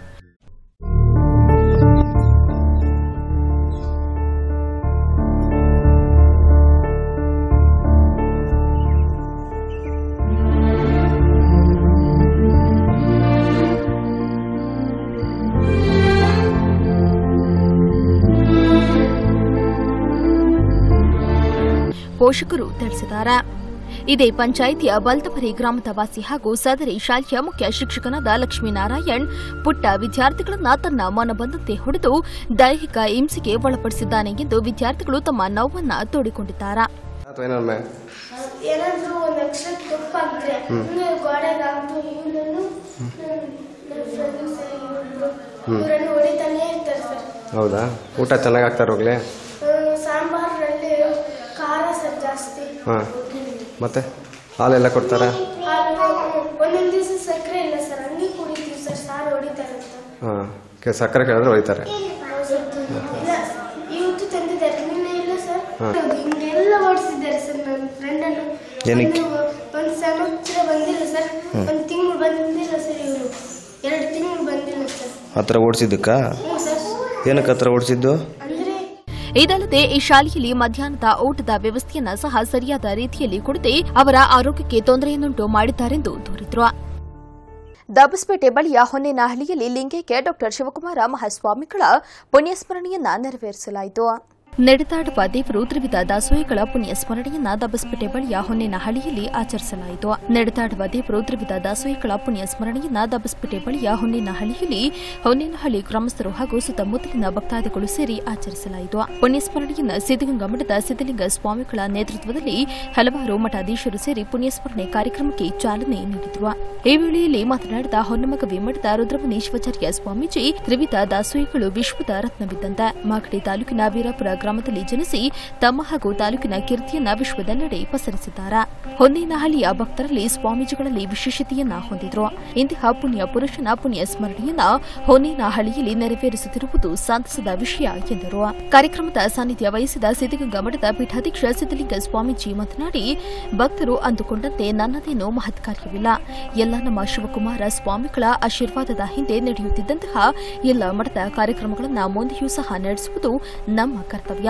ಪೋಷಕರು ತಿಳಿಸಿದ್ದಾರೆ ಇದೇ ಪಂಚಾಯಿತಿಯ ಬಲ್ತಪರಿ ಗ್ರಾಮದ ವಾಸಿ ಹಾಗೂ ಸದರಿ ಶಾಲೆಯ ಮುಖ್ಯ ಶಿಕ್ಷಕನಾದ ಲಕ್ಷ್ಮೀನಾರಾಯಣ್ ಪುಟ್ಟ ವಿದ್ಯಾರ್ಥಿಗಳನ್ನ ತನ್ನ ಮನಬಂದಂತೆ ಹೊಡೆದು ದೈಹಿಕ ಹಿಂಸೆಗೆ ಒಳಪಡಿಸಿದ್ದಾನೆ ಎಂದು ವಿದ್ಯಾರ್ಥಿಗಳು ತಮ್ಮ ನೋವನ್ನ ತೋಡಿಕೊಂಡಿದ್ದಾರೆ ಅಥವಾ ಏನೊಮ್ಮೆ ಏನಾದ್ರೂ ಒಂದು ಅಕ್ಷರ ತಪ್ಪಾಗಿದ್ರೆ ಹಿಂಗೆ ಗೋಡೆಗೆ ಹಾಕ್ತು ಇವನನ್ನು ಫ್ರೆಂಡ್ಸ್ ಇವ್ರು ಇವರನ್ನು ಹೊಡಿತಾನೆ ಇರ್ತಾರೆ ಸರ್ ಹೌದಾ ಊಟ ಚೆನ್ನಾಗಿ ಆಗ್ತಾರೆ ಹೋಗ್ಲಿ ಆ, ಸಾಂಬಾರಲ್ಲಿ ಖಾರ ಸರ್ ಜಾಸ್ತಿ ಹಾಂ ಮತ್ತೆ ಹಾಲೆಲ್ಲ ಕೊಡ್ತಾರಾ ಹಾಲು ಒಂದೊಂದು ದಿವಸ ಸಕ್ಕರೆ ಇಲ್ಲ ಸರ್ ಹಂಗೆ ಕುಡಿತೀವಿ ಸರ್ ಸಾರು ಹೊಡಿತಾರೆ ಅಂತ ಹಾಂ ಸಕ್ಕರೆ ಕೇಳಿದ್ರೆ ಹೊಡಿತಾರೆ ಇಲ್ಲ ಇವತ್ತು ತಂದಿದ್ದಾರೆ ನಿನ್ನೆ ಇಲ್ಲ ಸರ್ ಹಾ. ಹಿಂಗೆಲ್ಲ ಓಡಿಸಿದ್ದಾರೆ ಸರ್ ನನ್ನ ಫ್ರೆಂಡನ್ನು ಏನಕ್ಕೆ? ಒಂದು ಸಂವತ್ಸರ ಬಂದಿಲ್ಲ ಸರ್ ಒಂದು ತಿಂಗಳು ಬಂದಿಲ್ಲ ಸರ್ ಇವರು ಎರಡು ತಿಂಗಳು ಬಂದಿಲ್ಲ ಸರ್ ಹತ್ರ ಓಡಿಸಿದ್ದಕ್ಕಾ ಹ್ಞೂ ಸರ್ ಏನಕ್ಕೆ ಹತ್ರ ಓಡಿಸಿದ್ದು ಅಂದ್ರೆ ಇದಲ್ಲದೆ ಈ ಶಾಲೆಯಲ್ಲಿ ಮಧ್ಯಾಹ್ನದ ಊಟದ ವ್ಯವಸ್ಥೆಯನ್ನ ಸಹ ಸರಿಯಾದ ರೀತಿಯಲ್ಲಿ ಕೊಡದೆ ಅವರ ಆರೋಗ್ಯಕ್ಕೆ ತೊಂದರೆಯನ್ನುಂಟು ಮಾಡಿದ್ದಾರೆಂದು ದೂರಿದ್ರು ದಬಸ್ಪೇಟೆ ಬಳಿಯ ಹೊನ್ನೇನಹಳ್ಳಿಯಲ್ಲಿ ಲಿಂಗೈಕ್ಯ ಡಾ ಶಿವಕುಮಾರ ಮಹಾಸ್ವಾಮಿಗಳ ಪುಣ್ಯಸ್ಮರಣೆಯನ್ನ ನೆರವೇರಿಸಲಾಯಿತು ನಡೆದಾಡುವ ದೇವರು ತ್ರಿವಿಧ ದಾಸೋಹಿಗಳ ಪುಣ್ಯ ಸ್ಮರಣೆಯನ್ನ ದಬಸ್ಪೇಟೆ ಬಳಿಯ ಹೊನ್ನೇನಹಳ್ಳಿಯಲ್ಲಿ ಆಚರಿಸಲಾಯಿತು ನಡೆದಾಡುವ ದೇವರು ತ್ರಿವಿಧ ದಾಸೋಹಿಗಳ ಪುಣ್ಯ ಸ್ಮರಣೆಯನ್ನ ದಬಸ್ಪೇಟೆ ಬಳಿಯ ಹೊನ್ನೇನಹಳ್ಳಿಯಲ್ಲಿ ಹೊನ್ನೇನಹಳ್ಳಿ ಗ್ರಾಮಸ್ಥರು ಹಾಗೂ ಸುತ್ತಮುತ್ತಲಿನ ಭಕ್ತಾದಿಗಳು ಸೇರಿ ಆಚರಿಸಲಾಯಿತು ಪುಣ್ಯ ಸ್ಮರಣೆಯನ್ನ ಸಿದ್ದಗಂಗಾ ಮಠದ ಸಿದ್ದಲಿಂಗ ಸ್ವಾಮಿಗಳ ನೇತೃತ್ವದಲ್ಲಿ ಹಲವಾರು ಮಠಾಧೀಶರು ಸೇರಿ ಪುಣ್ಯಸ್ಮರಣೆ ಕಾರ್ಯಕ್ರಮಕ್ಕೆ ಚಾಲನೆ ನೀಡಿದ್ರು ಈ ವೇಳೆಯಲ್ಲಿ ಮಾತನಾಡಿದ ಹೊನ್ನಮಗವಿ ಮಠದ ರುದ್ರಮುನಿ ಶಿವಾಚಾರ್ಯ ಸ್ವಾಮೀಜಿ ತ್ರಿವಿಧ ದಾಸೋಹಿಗಳು ವಿಶ್ವದ ರತ್ನವಿದ್ದಂತೆ ಮಾಗಡಿ ತಾಲೂಕಿನ ವೀರಾಪುರ ಗ್ರಾಮದಲ್ಲಿ ಜನಿಸಿ ತಮ್ಮ ಹಾಗೂ ತಾಲೂಕಿನ ಕೀರ್ತಿಯನ್ನ ವಿಶ್ವದೆಲ್ಲೆಡೆ ಪಸರಿಸಿದ್ದಾರೆ ಹೊನ್ನೇನಹಳ್ಳಿಯ ಭಕ್ತರಲ್ಲಿ ಸ್ವಾಮೀಜಿಗಳಲ್ಲಿ ವಿಶೇಷತೆಯನ್ನ ಹೊಂದಿದ್ರು ಇಂತಹ ಪುಣ್ಯ ಪುರುಷನ ಪುಣ್ಯ ಸ್ಮರಣೆಯನ್ನ ಹೊನ್ನೇನಹಳ್ಳಿಯಲ್ಲಿ ನೆರವೇರಿಸುತ್ತಿರುವುದು ಸಂತಸದ ವಿಷಯ ಎಂದರು ಕಾರ್ಯಕ್ರಮದ ಸಾನ್ನಿಧ್ಯ ವಹಿಸಿದ ಸಿದ್ದಗಂಗಾ ಮಠದ ಪೀಠಾಧ್ಯಕ್ಷ ಸಿದ್ದಲಿಂಗ ಸ್ವಾಮೀಜಿ ಮಾತನಾಡಿ ಭಕ್ತರು ಅಂದುಕೊಂಡಂತೆ ನನ್ನದೇನೂ ಮಹತ್ ಕಾರ್ಯವಿಲ್ಲ ಎಲ್ಲ ನಮ್ಮ ಶಿವಕುಮಾರ ಸ್ವಾಮಿಗಳ ಆಶೀರ್ವಾದದ ಹಿಂದೆ ನಡೆಯುತ್ತಿದ್ದಂತಹ ಎಲ್ಲ ಮಠದ ಕಾರ್ಯಕ್ರಮಗಳನ್ನು ಮುಂದೆಯೂ ಸಹ ನಡೆಸುವುದು ನಮ್ಮ ಕರ್ತವ್ಯ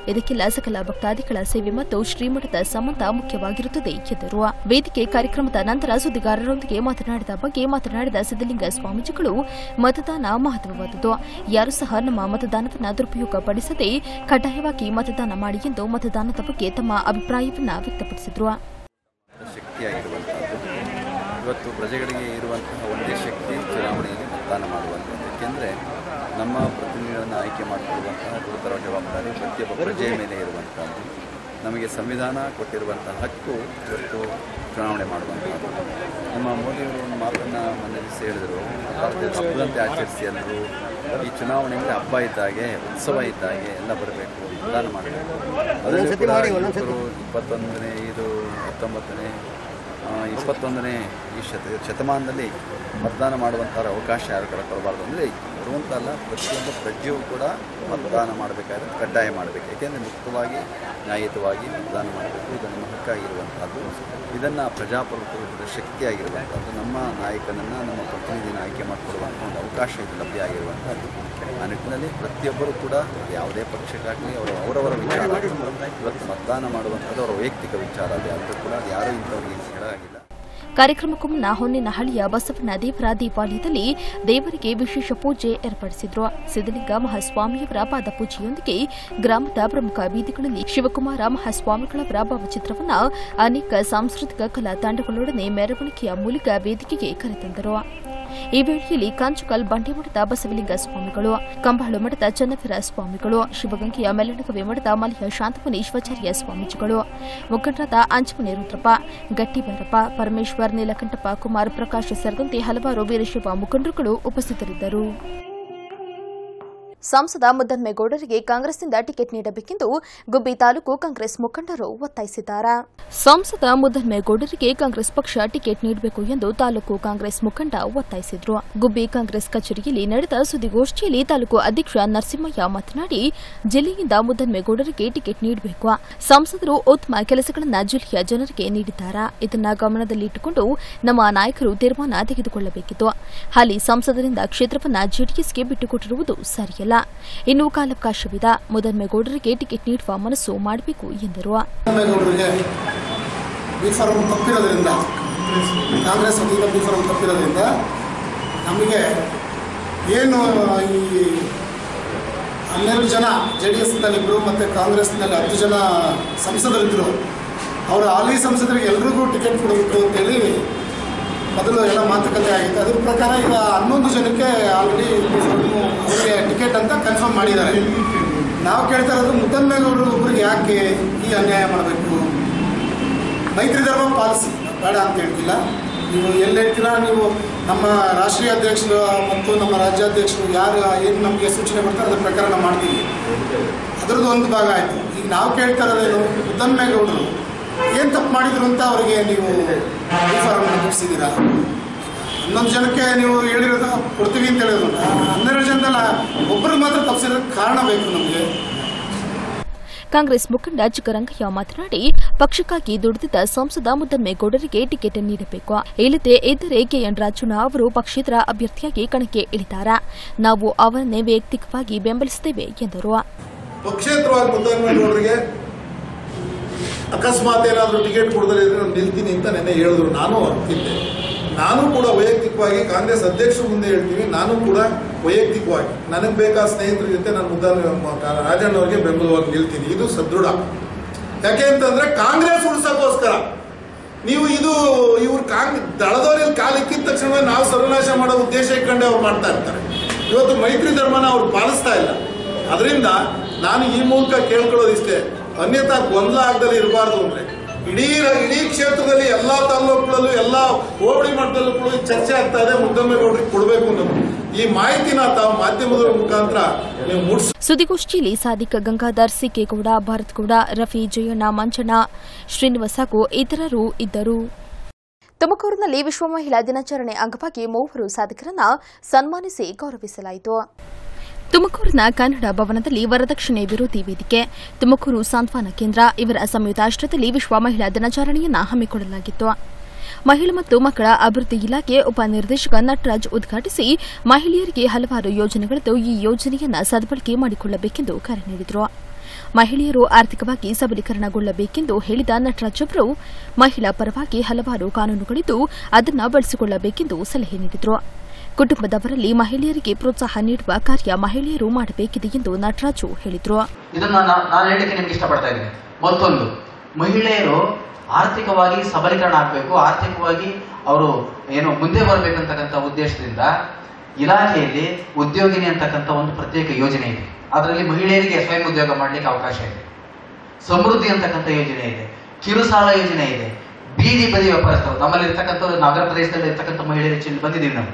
ಇದಕ್ಕೆಲ್ಲ ಸಕಲ ಭಕ್ತಾದಿಗಳ ಸೇವೆ ಮತ್ತು ಶ್ರೀಮಠದ ಸಂಬಂಧ ಮುಖ್ಯವಾಗಿರುತ್ತದೆ ಎಂದರು ವೇದಿಕೆ ಕಾರ್ಯಕ್ರಮದ ನಂತರ ಸುದ್ದಿಗಾರರೊಂದಿಗೆ ಮಾತನಾಡಿದ ಬಗ್ಗೆ ಮಾತನಾಡಿದ ಸಿದ್ದಲಿಂಗ ಸ್ವಾಮೀಜಿಗಳು ಮತದಾನ ಮಹತ್ವವಾದುದು ಯಾರು ಸಹ ನಮ್ಮ ಮತದಾನವನ್ನು ದುರುಪಯೋಗ ಪಡಿಸದೆ ಕಡ್ಡಾಯವಾಗಿ ಮತದಾನ ಮಾಡಿ ಎಂದು ಮತದಾನದ ಬಗ್ಗೆ ತಮ್ಮ ಅಭಿಪ್ರಾಯವನ್ನ ವ್ಯಕ್ತಪಡಿಸಿದರು ಶಕ್ತಿಯಾಗಿರುವಂಥದ್ದು ಇವತ್ತು ಪ್ರಜೆಗಳಿಗೆ ಇರುವಂತಹ ಒಂದೇ ಶಕ್ತಿ ಚುನಾವಣೆಯಲ್ಲಿ ಮತದಾನ ಮಾಡುವಂಥದ್ದು ಏಕೆಂದರೆ ನಮ್ಮ ಪ್ರತಿನಿಧಿಗಳನ್ನು ಆಯ್ಕೆ ಮಾಡಿಕೊಳ್ಳುವಂತಹ ಗುರುತರ ಜವಾಬ್ದಾರಿ ಪ್ರತಿಯೊಬ್ಬ ಪ್ರಜೆಯ ಮೇಲೆ ಇರುವಂಥದ್ದು ನಮಗೆ ಸಂವಿಧಾನ ಕೊಟ್ಟಿರುವಂತಹ ಹಕ್ಕು ಇವತ್ತು ಚುನಾವಣೆ ಮಾಡುವಂಥದ್ದು ನಮ್ಮ ಮೋದಿಯವರು ಒಂದು ಮಾತನ್ನು ಮೊನ್ನೆ ದಿವಸ ಹೇಳಿದರು ಭಾರತೀಯ ಹಬ್ಬದಂತೆ ಆಚರಿಸಿ ಎಲ್ಲರೂ ಈ ಚುನಾವಣೆ ಅಂದರೆ ಹಬ್ಬ ಇದ್ದಾಗೆ ಉತ್ಸವ ಇದ್ದಾಗೆ ಎಲ್ಲ ಬರಬೇಕು ಮತದಾನ ಮಾಡಬೇಕು ಅದರಲ್ಲೂ ಕೂಡ ಯುವಕರು ಇಪ್ಪತ್ತೊಂದನೇ ಇದು ಹತ್ತೊಂಬತ್ತನೇ ಆ, ಇಪ್ಪತ್ತೊಂದನೇ ಈ ಶತ ಶತಮಾನದಲ್ಲಿ ಮತದಾನ ಮಾಡುವಂಥ ಅವಕಾಶ ಯಾರು ಕೂಡ ಕೊಡಬಾರ್ದು ಅಂದರೆ ಬರುವಂತಲ್ಲ ಪ್ರತಿಯೊಬ್ಬ ಪ್ರಜೆಯೂ ಕೂಡ ಮತದಾನ ಮಾಡಬೇಕಾದ್ರೆ ಕಡ್ಡಾಯ ಮಾಡಬೇಕು ಏಕೆಂದರೆ ಮುಕ್ತವಾಗಿ ನ್ಯಾಯಯುತವಾಗಿ ಮತದಾನ ಮಾಡಬೇಕು ಇದು ನಮ್ಮ ಹಕ್ಕಾಗಿರುವಂಥದ್ದು ಇದನ್ನು ಪ್ರಜಾಪ್ರಭುತ್ವದ ಶಕ್ತಿಯಾಗಿರುವಂಥದ್ದು ನಮ್ಮ ನಾಯಕನನ್ನು ನಮ್ಮ ಪ್ರತಿನಿಧಿನ ಆಯ್ಕೆ ಮಾಡಿಕೊಡುವಂಥ ಒಂದು ಅವಕಾಶ ಇದು ಲಭ್ಯ ಆಗಿರುವಂಥದ್ದು ಆ ನಿಟ್ಟಿನಲ್ಲಿ ಪ್ರತಿಯೊಬ್ಬರು ಕೂಡ ಯಾವುದೇ ಪಕ್ಷಕ್ಕಾಗಲಿ ಅವರು ಅವರವರ ವಿಚಾರ ಇವತ್ತು ಮತದಾನ ಮಾಡುವಂಥದ್ದು ಅವರ ವೈಯಕ್ತಿಕ ವಿಚಾರ ಅದು ಯಾರು ಕೂಡ ಅದು ಯಾರೂ ಇಂಥವ್ರಿಗೆ ಹೇಳಾಗಿಲ್ಲ ಕಾರ್ಯಕ್ರಮಕ್ಕೂ ಮುನ್ನ ಹೊನ್ನಿನಹಳ್ಳಿಯ ಬಸವನ ದೇವರ ದೇವಾಲಯದಲ್ಲಿ ದೇವರಿಗೆ ವಿಶೇಷ ಪೂಜೆ ಏರ್ಪಡಿಸಿದ್ರು ಸಿದ್ದಲಿಂಗ ಮಹಾಸ್ವಾಮಿಯವರ ಪಾದಪೂಜೆಯೊಂದಿಗೆ ಗ್ರಾಮದ ಪ್ರಮುಖ ಬೀದಿಗಳಲ್ಲಿ ಶಿವಕುಮಾರ ಮಹಾಸ್ವಾಮಿಗಳವರ ಭಾವಚಿತ್ರವನ್ನು ಅನೇಕ ಸಾಂಸ್ಕೃತಿಕ ಕಲಾ ತಂಡಗಳೊಡನೆ ಮೆರವಣಿಗೆಯ ಮೂಲಕ ವೇದಿಕೆಗೆ ಕರೆತಂದರು ಈ ವೇಳೆಯಲ್ಲಿ ಕಾಂಚುಕಲ್ ಬಂಡೆಮಠದ ಬಸವಲಿಂಗ ಸ್ವಾಮಿಗಳು ಕಂಬಾಳು ಮಠದ ಚನ್ನವೀರ ಸ್ವಾಮಿಗಳು ಶಿವಗಂಗೆಯ ಮೆಲ್ಲನಗವೆ ಮಠದ ಮಲಿಯ ಶಾಂತಮುನಿ ಶಿವಾಚಾರ್ಯ ಸ್ವಾಮೀಜಿಗಳು ಮುಖಂಡರಾದ ಅಂಜಮನೆ ರುದ್ರಪ್ಪ ಗಟ್ಟಿಭೈರಪ್ಪ ಪರಮೇಶ್ವರ್ ನೀಲಕಂಠಪ್ಪ ಕುಮಾರ್ ಪ್ರಕಾಶ್ ಸೇರಿದಂತೆ ಹಲವಾರು ವೀರಶೈವ ಮುಖಂಡರುಗಳು ಉಪಸ್ಥಿತರಿದ್ದರು ಸಂಸದ ಮುದ್ದನ್ಮೇಗೌಡರಿಗೆ ಕಾಂಗ್ರೆಸ್ನಿಂದ ಟಿಕೆಟ್ ನೀಡಬೇಕೆಂದು ಗುಬ್ಬಿ ತಾಲೂಕು ಕಾಂಗ್ರೆಸ್ ಮುಖಂಡರು ಒತ್ತಾಯಿಸಿದ್ದಾರೆ ಸಂಸದ ಮುದ್ದನ್ಮೇಗೌಡರಿಗೆ ಕಾಂಗ್ರೆಸ್ ಪಕ್ಷ ಟಿಕೆಟ್ ನೀಡಬೇಕು ಎಂದು ತಾಲೂಕು ಕಾಂಗ್ರೆಸ್ ಮುಖಂಡ ಒತ್ತಾಯಿಸಿದರು ಗುಬ್ಬಿ ಕಾಂಗ್ರೆಸ್ ಕಚೇರಿಯಲ್ಲಿ ನಡೆದ ಸುದ್ದಿಗೋಷ್ಠಿಯಲ್ಲಿ ತಾಲೂಕು ಅಧ್ಯಕ್ಷ ನರಸಿಂಹಯ್ಯ ಮಾತನಾಡಿ ಜಿಲ್ಲೆಯಿಂದ ಮುದ್ದನ್ಮೇಗೌಡರಿಗೆ ಟಿಕೆಟ್ ನೀಡಬೇಕು ಸಂಸದರು ಉತ್ತಮ ಕೆಲಸಗಳನ್ನು ಜಿಲ್ಲೆಯ ಜನರಿಗೆ ನೀಡಿದ್ದಾರೆ ಇದನ್ನ ಗಮನದಲ್ಲಿಟ್ಟುಕೊಂಡು ನಮ್ಮ ನಾಯಕರು ತೀರ್ಮಾನ ತೆಗೆದುಕೊಳ್ಳಬೇಕಿತ್ತು ಹಾಲಿ ಸಂಸದರಿಂದ ಕ್ಷೇತ್ರವನ್ನ ಜೆಡಿಎಸ್ಗೆ ಬಿಟ್ಟುಕೊಟ್ಟಿರುವುದು ಸರಿಯಲ್ಲ ಇನ್ನು ಕಾಲಾವಕಾಶವಿದೆ ಮುದ್ದನ್ಮೇಗೌಡರಿಗೆ ಟಿಕೆಟ್ ನೀಡುವ ಮನಸ್ಸು ಮಾಡಬೇಕು ಎಂದರು ಮುದ್ದನ್ಮೇಗೌಡರಿಗೆ ಬಿ ಫಾರಂ ತಪ್ಪಿರೋದ್ರಿಂದ ಕಾಂಗ್ರೆಸ್ ವತಿಯಿಂದ ಬಿ ಫಾರಂ ತಪ್ಪಿರೋದ್ರಿಂದ ನಮಗೆ ಏನು ಈ ಹನ್ನೆರಡು ಜನ ಜೆ ಡಿ ಎಸ್ನಲ್ಲಿ ಇಬ್ಬರು ಮತ್ತು ಕಾಂಗ್ರೆಸ್ನಲ್ಲಿ ಹತ್ತು ಜನ ಸಂಸದರಿದ್ದರು ಅವರ ಹಾಲಿ ಸಂಸದರಿಗೆ ಎಲ್ರಿಗೂ ಟಿಕೆಟ್ ಕೊಡಬೇಕು ಅಂತೇಳಿ ಮೊದಲು ಎಲ್ಲ ಮಾತುಕತೆ ಆಗಿತ್ತು ಅದ್ರ ಪ್ರಕಾರ ಈಗ ಹನ್ನೊಂದು ಜನಕ್ಕೆ ಆಲ್ರೆಡಿ ಅವರಿಗೆ ಟಿಕೆಟ್ ಅಂತ ಕನ್ಫರ್ಮ್ ಮಾಡಿದ್ದಾರೆ ನಾವು ಕೇಳ್ತಾ ಇರೋದು ಮುದ್ದನ್ಮೇಗೌಡರು ಒಬ್ಬರಿಗೆ ಯಾಕೆ ಈ ಅನ್ಯಾಯ ಮಾಡಬೇಕು ಮೈತ್ರಿ ಧರ್ಮ ಪಾಲಿಸಿ ಬೇಡ ಅಂತ ಹೇಳ್ತಿಲ್ಲ ನೀವು ಎಲ್ಲಿ ಹೇಳ್ತೀರಾ ನೀವು ನಮ್ಮ ರಾಷ್ಟ್ರೀಯ ಅಧ್ಯಕ್ಷರು ಮತ್ತು ನಮ್ಮ ರಾಜ್ಯಾಧ್ಯಕ್ಷರು ಯಾರು ಏನು ನಮಗೆ ಸೂಚನೆ ಕೊಡ್ತಾರೆ ಅದ್ರ ಪ್ರಕಾರ ನಾವು ಮಾಡ್ತೀವಿ ಅದರದ್ದು ಒಂದು ಭಾಗ ಆಯಿತು ಈಗ ನಾವು ಕೇಳ್ತಾ ಇರೋದೇನು ಮುದ್ದನ್ಮೇಗೌಡರು ಏನು ತಪ್ಪು ಮಾಡಿದ್ರು ಅಂತ ಅವರಿಗೆ ನೀವು ಫಾರಮ್ನ ಮುಗಿಸಿದ್ದೀರಾ ಹನ್ನೊಂದು ಜನಕ್ಕೆ ನೀವು ಹೇಳಿರೋದು ಕೊಡ್ತೀವಿ ಅಂತ ಹೇಳಿದ್ರು ಹನ್ನೆರಡು ಜನದಲ್ಲ ಒಬ್ಬರಿಗೆ ಮಾತ್ರ ತಪ್ಪಿಸಿರೋದಕ್ಕೆ ಕಾರಣ ಬೇಕು ನಮಗೆ ಕಾಂಗ್ರೆಸ್ ಮುಖಂಡ ಚಿಕ್ಕರಂಗಯ್ಯ ಮಾತನಾಡಿ ಪಕ್ಷಕ್ಕಾಗಿ ದುಡಿದಿದ್ದ ಸಂಸದ ಮುದ್ದನ್ಮೇಗೌಡರಿಗೆ ಟಿಕೆಟ್ ನೀಡಬೇಕು ಇಲ್ಲದೆ ಇದ್ದರೆ ಕೆಎನ್ ರಾಜಣ್ಣ ಅವರು ಪಕ್ಷೇತರ ಅಭ್ಯರ್ಥಿಯಾಗಿ ಕಣಕ್ಕೆ ಇಳಿದ್ದಾರೆ ನಾವು ಅವರನ್ನೇ ವೈಯಕ್ತಿಕವಾಗಿ ಬೆಂಬಲಿಸುತ್ತೇವೆ ಎಂದರು ಪಕ್ಷೇತರವಾಗಿ ಮುದ್ದನ್ಮೇಗೌಡರಿಗೆ ಅಕಸ್ಮಾತ್ ಏನಾದರೂ ಟಿಕೆಟ್ ಕೊಡದ್ರೆ ನಾನು ನಿಲ್ತೀನಿ ಅಂತ ನೆನ್ನೆ ಹೇಳಿದ್ರು ನಾನು ಹೊರತಿದ್ದೆ ನಾನು ಕೂಡ ವೈಯಕ್ತಿಕವಾಗಿ ಕಾಂಗ್ರೆಸ್ ಅಧ್ಯಕ್ಷರ ಮುಂದೆ ಹೇಳ್ತೀನಿ ನಾನು ಕೂಡ ವೈಯಕ್ತಿಕವಾಗಿ ನನಗೆ ಬೇಕಾದ ಸ್ನೇಹಿತರ ಜೊತೆ ನಾನು ಮುದ್ದ ರಾಜಣ್ಣವ್ರಿಗೆ ಬೆಂಬಲವಾಗಿ ನಿಲ್ತೀನಿ ಇದು ಸದೃಢ ಯಾಕೆ ಅಂತಂದ್ರೆ ಕಾಂಗ್ರೆಸ್ ಉಳಿಸೋಕ್ಕೋಸ್ಕರ ನೀವು ಇದು ಇವ್ರು ಕಾಂಗ್ ದಳದವರಲ್ಲಿ ಕಾಲಿಕ್ಕಿದ ತಕ್ಷಣ ನಾವು ಸರ್ವನಾಶ ಮಾಡೋ ಉದ್ದೇಶ ಇಟ್ಕೊಂಡೆ ಅವ್ರು ಮಾಡ್ತಾ ಇರ್ತಾರೆ ಇವತ್ತು ಮೈತ್ರಿ ಧರ್ಮನ ಅವ್ರು ಪಾಲಿಸ್ತಾ ಇಲ್ಲ ಅದರಿಂದ ನಾನು ಈ ಮೂಲಕ ಕೇಳ್ಕೊಳ್ಳೋದಿಷ್ಟೇ ಅನ್ಯತಾ ಗೊಂದಲ ಆಗದಲ್ಲಿ ಇರಬಾರ್ದು ಅಂದ್ರೆ ಇಡೀ ಇಡೀ ಕ್ಷೇತ್ರದಲ್ಲಿ ಎಲ್ಲಾ ತಾಲೂಕುಗಳಲ್ಲೂ ಎಲ್ಲಾ ಹೋಬಳಿ ಮಟ್ಟದಲ್ಲೂ ಕೂಡ ಈ ಚರ್ಚೆ ಆಗ್ತಾ ಇದೆ ಮುದ್ದಮ್ಮೇಗೌಡರಿಗೆ ಕೊಡಬೇಕು ಅನ್ನೋದು ಈ ಮಾಹಿತಿನ ತಾವು ಮಾಧ್ಯಮದ ಮುಖಾಂತರ ನೀವು ಮುಟ್ಸ್ ಸುದ್ದಿಗೋಷ್ಠಿಯಲ್ಲಿ ಸಾದಿಕ್ ಗಂಗಾಧರ್ ಸಿದ್ದೇಗೌಡ ಭಾರತ್ಗೌಡ ರಫಿ ಜಯಣ್ಣ ಮಂಚಣ್ಣ ಶ್ರೀನಿವಾಸ್ ಹಾಗೂ ಇತರರು ಇದ್ದರು ತುಮಕೂರಿನಲ್ಲಿ ವಿಶ್ವ ಮಹಿಳಾ ದಿನಾಚರಣೆ ಅಂಗವಾಗಿ ಮೂವರು ಸಾಧಕರನ್ನ ಸನ್ಮಾನಿಸಿ ಗೌರವಿಸಲಾಯಿತು ತುಮಕೂರಿನ ಕನ್ನಡ ಭವನದಲ್ಲಿ ವರದಕ್ಷಿಣೆ ವಿರೋಧಿ ವೇದಿಕೆ ತುಮಕೂರು ಸಾಂತ್ವನ ಕೇಂದ್ರ ಇವರ ಸಂಯುಕ್ತಾಶ್ರಯದಲ್ಲಿ ವಿಶ್ವ ಮಹಿಳಾ ದಿನಾಚರಣೆಯನ್ನು ಹಮ್ಮಿಕೊಳ್ಳಲಾಗಿತ್ತು ಮಹಿಳಾ ಮತ್ತು ಮಕ್ಕಳ ಅಭಿವೃದ್ಧಿ ಇಲಾಖೆ ಉಪನಿರ್ದೇಶಕ ನಟರಾಜ್ ಉದ್ಘಾಟಿಸಿ ಮಹಿಳೆಯರಿಗೆ ಹಲವಾರು ಯೋಜನೆಗಳಿದ್ದು ಈ ಯೋಜನೆಯನ್ನು ಸದ್ಬಳಕೆ ಮಾಡಿಕೊಳ್ಳಬೇಕೆಂದು ಕರೆ ನೀಡಿದರು ಮಹಿಳೆಯರು ಆರ್ಥಿಕವಾಗಿ ಸಬಲೀಕರಣಗೊಳ್ಳಬೇಕೆಂದು ಹೇಳಿದ ನಟರಾಜ್ ಅವರು ಮಹಿಳಾ ಪರವಾಗಿ ಹಲವಾರು ಕಾನೂನುಗಳಿದ್ದು ಅದನ್ನು ಬಳಸಿಕೊಳ್ಳಬೇಕೆಂದು ಸಲಹೆ ನೀಡಿದರು ಕುಟುಂಬದವರಲ್ಲಿ ಮಹಿಳೆಯರಿಗೆ ಪ್ರೋತ್ಸಾಹ ನೀಡುವ ಕಾರ್ಯ ಮಹಿಳೆಯರು ಮಾಡಬೇಕಿದೆ ಎಂದು ನಟರಾಜು ಹೇಳಿದರು ಇದನ್ನ ನಾ- ನಾನು ಹೇಳಲಿಕ್ಕೆ ನಿಮ್ಗೆ ಇಷ್ಟಪಡ್ತಾ ಇದ್ದೀನಿ ಮತ್ತೊಂದು ಮಹಿಳೆಯರು ಆರ್ಥಿಕವಾಗಿ ಸಬಲೀಕರಣ ಆಗಬೇಕು ಆರ್ಥಿಕವಾಗಿ ಅವರು ಏನು ಮುಂದೆ ಬರಬೇಕಂತಕ್ಕಂಥ ಉದ್ದೇಶದಿಂದ ಇಲಾಖೆಯಲ್ಲಿ ಉದ್ಯೋಗಿನಿ ಅಂತಕ್ಕಂಥ ಒಂದು ಪ್ರತ್ಯೇಕ ಯೋಜನೆ ಇದೆ ಅದರಲ್ಲಿ ಮಹಿಳೆಯರಿಗೆ ಸ್ವಯಂ ಉದ್ಯೋಗ ಮಾಡಲಿಕ್ಕೆ ಅವಕಾಶ ಇದೆ ಸಮೃದ್ಧಿ ಅಂತಕ್ಕಂಥ ಯೋಜನೆ ಇದೆ ಕಿರುಸಾಲ ಯೋಜನೆ ಇದೆ ಬೀದಿ ಬದಿ ವ್ಯಾಪಾರಸ್ಥರು ನಮ್ಮಲ್ಲಿ ಇರ್ತಕ್ಕಂಥವ್ರು ನಗರ ಪ್ರದೇಶದಲ್ಲಿ ಇರ್ತಕ್ಕಂಥ ಮಹಿಳೆಯರು ಹೆಚ್ಚು ಬಂದಿದ್ದೀವಿ ನಾವು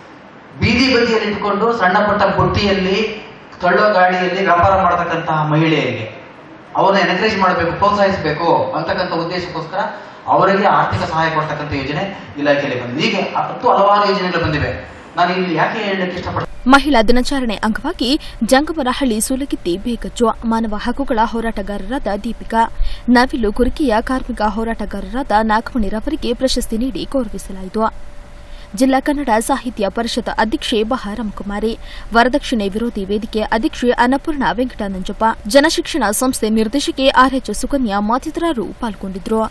ಬೀದಿ ಬದಿಯಲ್ಲಿ ಇಟ್ಕೊಂಡು ಸಣ್ಣ ಪುಟ್ಟ ಬುಟ್ಟಿಯಲ್ಲಿ ತಳ್ಳೋ ಗಾಡಿಯಲ್ಲಿ ವ್ಯಾಪಾರ ಮಾಡತಕ್ಕಂತಹ ಮಹಿಳೆಯರಿಗೆ ಅವ್ರನ್ನ ಎನ್ಕರೇಜ್ ಮಾಡಬೇಕು ಪ್ರೋತ್ಸಾಹಿಸಬೇಕು ಅಂತಕ್ಕಂಥ ಉದ್ದೇಶಕ್ಕೋಸ್ಕರ ಅವರಿಗೆ ಆರ್ಥಿಕ ಸಹಾಯ ಕೊಡ್ತಕ್ಕಂಥ ಯೋಜನೆ ಇಲಾಖೆಯಲ್ಲಿ ಬಂದಿದೆ ಹೀಗೆ ಹತ್ತು ಹಲವಾರು ಯೋಜನೆಗಳು ಬಂದಿವೆ ನಾನು ಇಲ್ಲಿ ಯಾಕೆ ಹೇಳಲಿಕ್ಕೆ ಇಷ್ಟಪಡ್ತೀನಿ ಮಹಿಳಾ ದಿನಾಚರಣೆ ಅಂಗವಾಗಿ ಜಂಗಮರಹಳ್ಳಿ ಸೂಲಗಿತ್ತಿ ಬೇಗಜ್ಜು ಮಾನವ ಹಕ್ಕುಗಳ ಹೋರಾಟಗಾರರಾದ ದೀಪಿಕಾ ನವಿಲು ಕುರಿಕೆಯ ಕಾರ್ಮಿಕ ಹೋರಾಟಗಾರರಾದ ನಾಗಮಣಿರವರಿಗೆ ಪ್ರಶಸ್ತಿ ನೀಡಿ ಗೌರವಿಸಲಾಯಿತು ಜಿಲ್ಲಾ ಕನ್ನಡ ಸಾಹಿತ್ಯ ಪರಿಷತ್ ಅಧ್ಯಕ್ಷೆ ಬಹಾರಮಕುಮಾರಿ ವರದಕ್ಷಿಣೆ ವಿರೋಧಿ ವೇದಿಕೆ ಅಧ್ಯಕ್ಷೆ ಅನ್ನಪೂರ್ಣ ವೆಂಕಟಾನಂಜಪ್ಪ ಜನಶಿಕ್ಷಣ ಸಂಸ್ಥೆ ನಿರ್ದೇಶಕಿ ಆರ್ಎಚ್ ಸುಕನ್ಯಾ ಮತ್ತಿತರರು ಪಾಲ್ಗೊಂಡಿದ್ದರು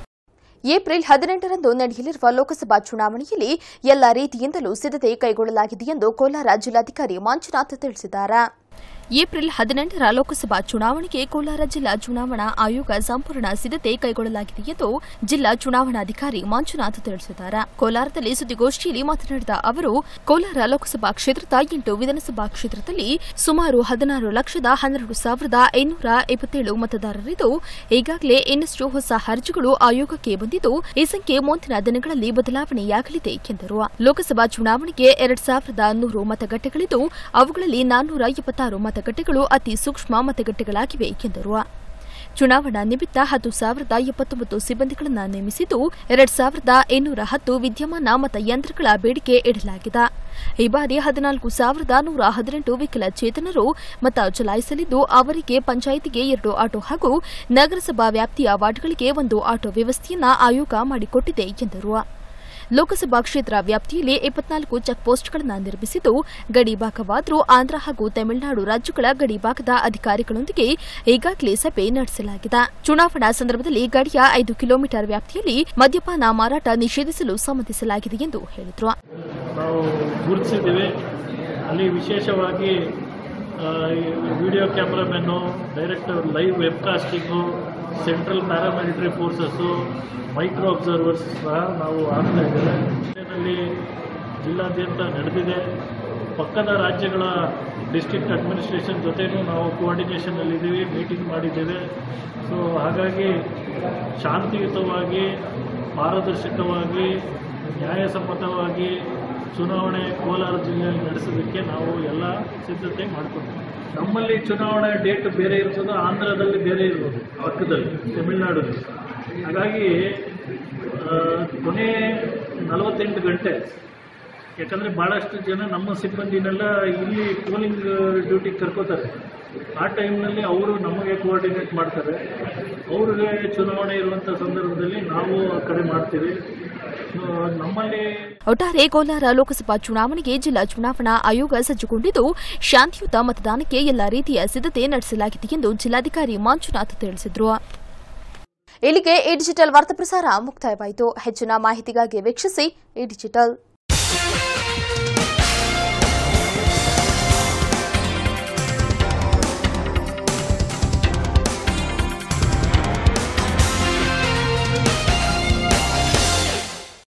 ಏಪ್ರಿಲ್ ಹದಿನೆಂಟರಂದು ನಡೆಯಲಿರುವ ಲೋಕಸಭಾ ಚುನಾವಣೆಯಲ್ಲಿ ಎಲ್ಲಾ ರೀತಿಯಿಂದಲೂ ಸಿದ್ಧತೆ ಕೈಗೊಳ್ಳಲಾಗಿದೆ ಎಂದು ಕೋಲಾರ ಜಿಲ್ಲಾಧಿಕಾರಿ ಮಂಜುನಾಥ್ ತಿಳಿಸಿದ್ದಾರೆ ಏಪ್ರಿಲ್ ಹದಿನೆಂಟರ ಲೋಕಸಭಾ ಚುನಾವಣೆಗೆ ಕೋಲಾರ ಜಿಲ್ಲಾ ಚುನಾವಣಾ ಆಯೋಗ ಸಂಪೂರ್ಣ ಸಿದ್ಧತೆ ಕೈಗೊಳ್ಳಲಾಗಿದೆ ಎಂದು ಜಿಲ್ಲಾ ಚುನಾವಣಾಧಿಕಾರಿ ಮಂಜುನಾಥ್ ತಿಳಿಸಿದ್ದಾರೆ ಕೋಲಾರದಲ್ಲಿ ಸುದ್ದಿಗೋಷ್ಠಿಯಲ್ಲಿ ಮಾತನಾಡಿದ ಅವರು ಕೋಲಾರ ಲೋಕಸಭಾ ಕ್ಷೇತ್ರದ ಎಂಟು ವಿಧಾನಸಭಾ ಕ್ಷೇತ್ರದಲ್ಲಿ ಸುಮಾರು ಹದಿನಾರು ಲಕ್ಷದ ಹನ್ನೆರಡು ಸಾವಿರದ ಐನೂರ ಇಪ್ಪತ್ತೇಳು ಮತದಾರರಿದ್ದು ಈಗಾಗಲೇ ಇನ್ನಷ್ಟು ಹೊಸ ಅರ್ಜಿಗಳು ಆಯೋಗಕ್ಕೆ ಬಂದಿದ್ದು ಈ ಸಂಖ್ಯೆ ಮುಂದಿನ ದಿನಗಳಲ್ಲಿ ಬದಲಾವಣೆಯಾಗಲಿದೆ ಎಂದರು ಲೋಕಸಭಾ ಚುನಾವಣೆಗೆ ಎರಡ್ ಸಾವಿರದ ನೂರು ಮತಗಟ್ಟೆಗಳಿದ್ದು ಅವುಗಳಲ್ಲಿ ನಾನ್ನೂರ ಎಪ್ಪತ್ತಾರು ಮತಗಟ್ಟೆಗಳು ಅತಿ ಸೂಕ್ಷ್ಮ ಮತಗಟ್ಟೆಗಳಾಗಿವೆ ಎಂದರು ಚುನಾವಣಾ ನಿಮಿತ್ತ ಹತ್ತು ಸಾವಿರದ ಎಪ್ಪತ್ತೊಂಬತ್ತು ಸಿಬ್ಬಂದಿಗಳನ್ನು ನೇಮಿಸಿದ್ದು ಎರಡ್ ಸಾವಿರದ ಇನ್ನೂರ ಹತ್ತು ವಿದ್ಯಮಾನ ಮತಯಂತ್ರಗಳ ಬೇಡಿಕೆ ಇಡಲಾಗಿದೆ ಈ ಬಾರಿ ಹದಿನಾಲ್ಕು ಸಾವಿರದ ನೂರ ಹದಿನೆಂಟು ವಿಕಲಚೇತನರು ಮತ ಚಲಾಯಿಸಲಿದ್ದು ಅವರಿಗೆ ಪಂಚಾಯಿತಿಗೆ ಎರಡು ಆಟೋ ಹಾಗೂ ನಗರಸಭಾ ವ್ಯಾಪ್ತಿಯ ವಾರ್ಡ್ಗಳಿಗೆ ಒಂದು ಆಟೋ ವ್ಯವಸ್ಥೆಯನ್ನ ಆಯೋಗ ಮಾಡಿಕೊಟ್ಟಿದೆ ಎಂದರು ಲೋಕಸಭಾ ಕ್ಷೇತ್ರ ವ್ಯಾಪ್ತಿಯಲ್ಲಿ ಇಪ್ಪತ್ನಾಲ್ಕು ಚೆಕ್ ಪೋಸ್ಟ್ಗಳನ್ನು ನಿರ್ಮಿಸಿದ್ದು ಗಡಿ ಭಾಗವಾದರೂ ಆಂಧ್ರ ಹಾಗೂ ತಮಿಳುನಾಡು ರಾಜ್ಯಗಳ ಗಡಿ ಭಾಗದ ಅಧಿಕಾರಿಗಳೊಂದಿಗೆ ಈಗಾಗಲೇ ಸಭೆ ನಡೆಸಲಾಗಿದೆ ಚುನಾವಣಾ ಸಂದರ್ಭದಲ್ಲಿ ಗಡಿಯ ಐದು ಕಿಲೋಮೀಟರ್ ವ್ಯಾಪ್ತಿಯಲ್ಲಿ ಮದ್ಯಪಾನ ಮಾರಾಟ ನಿಷೇಧಿಸಲು ಸಮ್ಮತಿಸಲಾಗಿದೆ ಎಂದು ಹೇಳಿದರು ನಾವು ಗುರುತಿಸಿದ್ದೀವಿ ಅಲ್ಲಿ ವಿಶೇಷವಾಗಿ ಆ, ಈ video cameramen direct live webcasting central paramilitary forces micro observers ಸಹ ನಾವು ಆಗ್ತಾ ಇದ್ದೇವೆ ಜಿಲ್ಲೆಯಲ್ಲಿ ಜಿಲ್ಲಾದ್ಯಂತ ನಡೆದಿದೆ ಪಕ್ಕದ ರಾಜ್ಯಗಳ ಡಿಸ್ಟ್ರಿಕ್ಟ್ ಅಡ್ಮಿನಿಸ್ಟ್ರೇಷನ್ ಜೊತೆನೂ ನಾವು ಕೋಆರ್ಡಿನೇಷನಲ್ಲಿದ್ದೀವಿ ಮೀಟಿಂಗ್ ಮಾಡಿದ್ದೇವೆ ಸೊ ಹಾಗಾಗಿ ಶಾಂತಿಯುತವಾಗಿ ಪಾರದರ್ಶಕವಾಗಿ ನ್ಯಾಯಸಮ್ಮತವಾಗಿ ಚುನಾವಣೆ ಕೋಲಾರ ಜಿಲ್ಲೆಯಲ್ಲಿ ನಡೆಸೋದಕ್ಕೆ ನಾವು ಎಲ್ಲ ಸಿದ್ಧತೆ ಮಾಡ್ಕೊತೀವಿ ನಮ್ಮಲ್ಲಿ ಚುನಾವಣೆ ಡೇಟ್ ಬೇರೆ ಇರ್ತದೆ ಆಂಧ್ರದಲ್ಲಿ ಬೇರೆ ಇರ್ಬೋದು ಪಕ್ಕದಲ್ಲಿ ತಮಿಳುನಾಡಲ್ಲಿ ಹಾಗಾಗಿ ಆ, ಕೊನೆ ನಲವತ್ತೆಂಟು ಗಂಟೆ ಯಾಕಂದರೆ ಭಾಳಷ್ಟು ಜನ ನಮ್ಮ ಸಿಬ್ಬಂದಿನೆಲ್ಲ ಇಲ್ಲಿ ಪೋಲಿಂಗ್ ಡ್ಯೂಟಿಗೆ ಕರ್ಕೋತಾರೆ ಆ ಟೈಮ್ನಲ್ಲಿ ಅವರು ನಮಗೆ ಕೋಆರ್ಡಿನೇಟ್ ಮಾಡ್ತಾರೆ ಅವ್ರಿಗೆ ಚುನಾವಣೆ ಇರುವಂಥ ಸಂದರ್ಭದಲ್ಲಿ ನಾವು ಆ ಕಡೆ ಮಾಡ್ತೀವಿ ಸೊ ನಮ್ಮಲ್ಲಿ ಒಟ್ಟಾರೆ ಕೋಲಾರ ಲೋಕಸಭಾ ಚುನಾವಣೆಗೆ ಜಿಲ್ಲಾ ಚುನಾವಣಾ ಆಯೋಗ ಸಜ್ಜುಗೊಂಡಿದ್ದು ಶಾಂತಿಯುತ ಮತದಾನಕ್ಕೆ ಎಲ್ಲಾ ರೀತಿಯ ಸಿದ್ಧತೆ ನಡೆಸಲಾಗಿದೆ ಎಂದು ಜಿಲ್ಲಾಧಿಕಾರಿ ಮಂಜುನಾಥ್ ತಿಳಿಸಿದರು ಇಲ್ಲಿಗೆ ಈ ಡಿಜಿಟಲ್ ವಾರ್ತಾ ಪ್ರಸಾರ ಮುಕ್ತಾಯವಾಯಿತು ಹೆಚ್ಚಿನ ಮಾಹಿತಿಗಾಗಿ ವೀಕ್ಷಿಸಿ ಈ ಡಿಜಿಟಲ್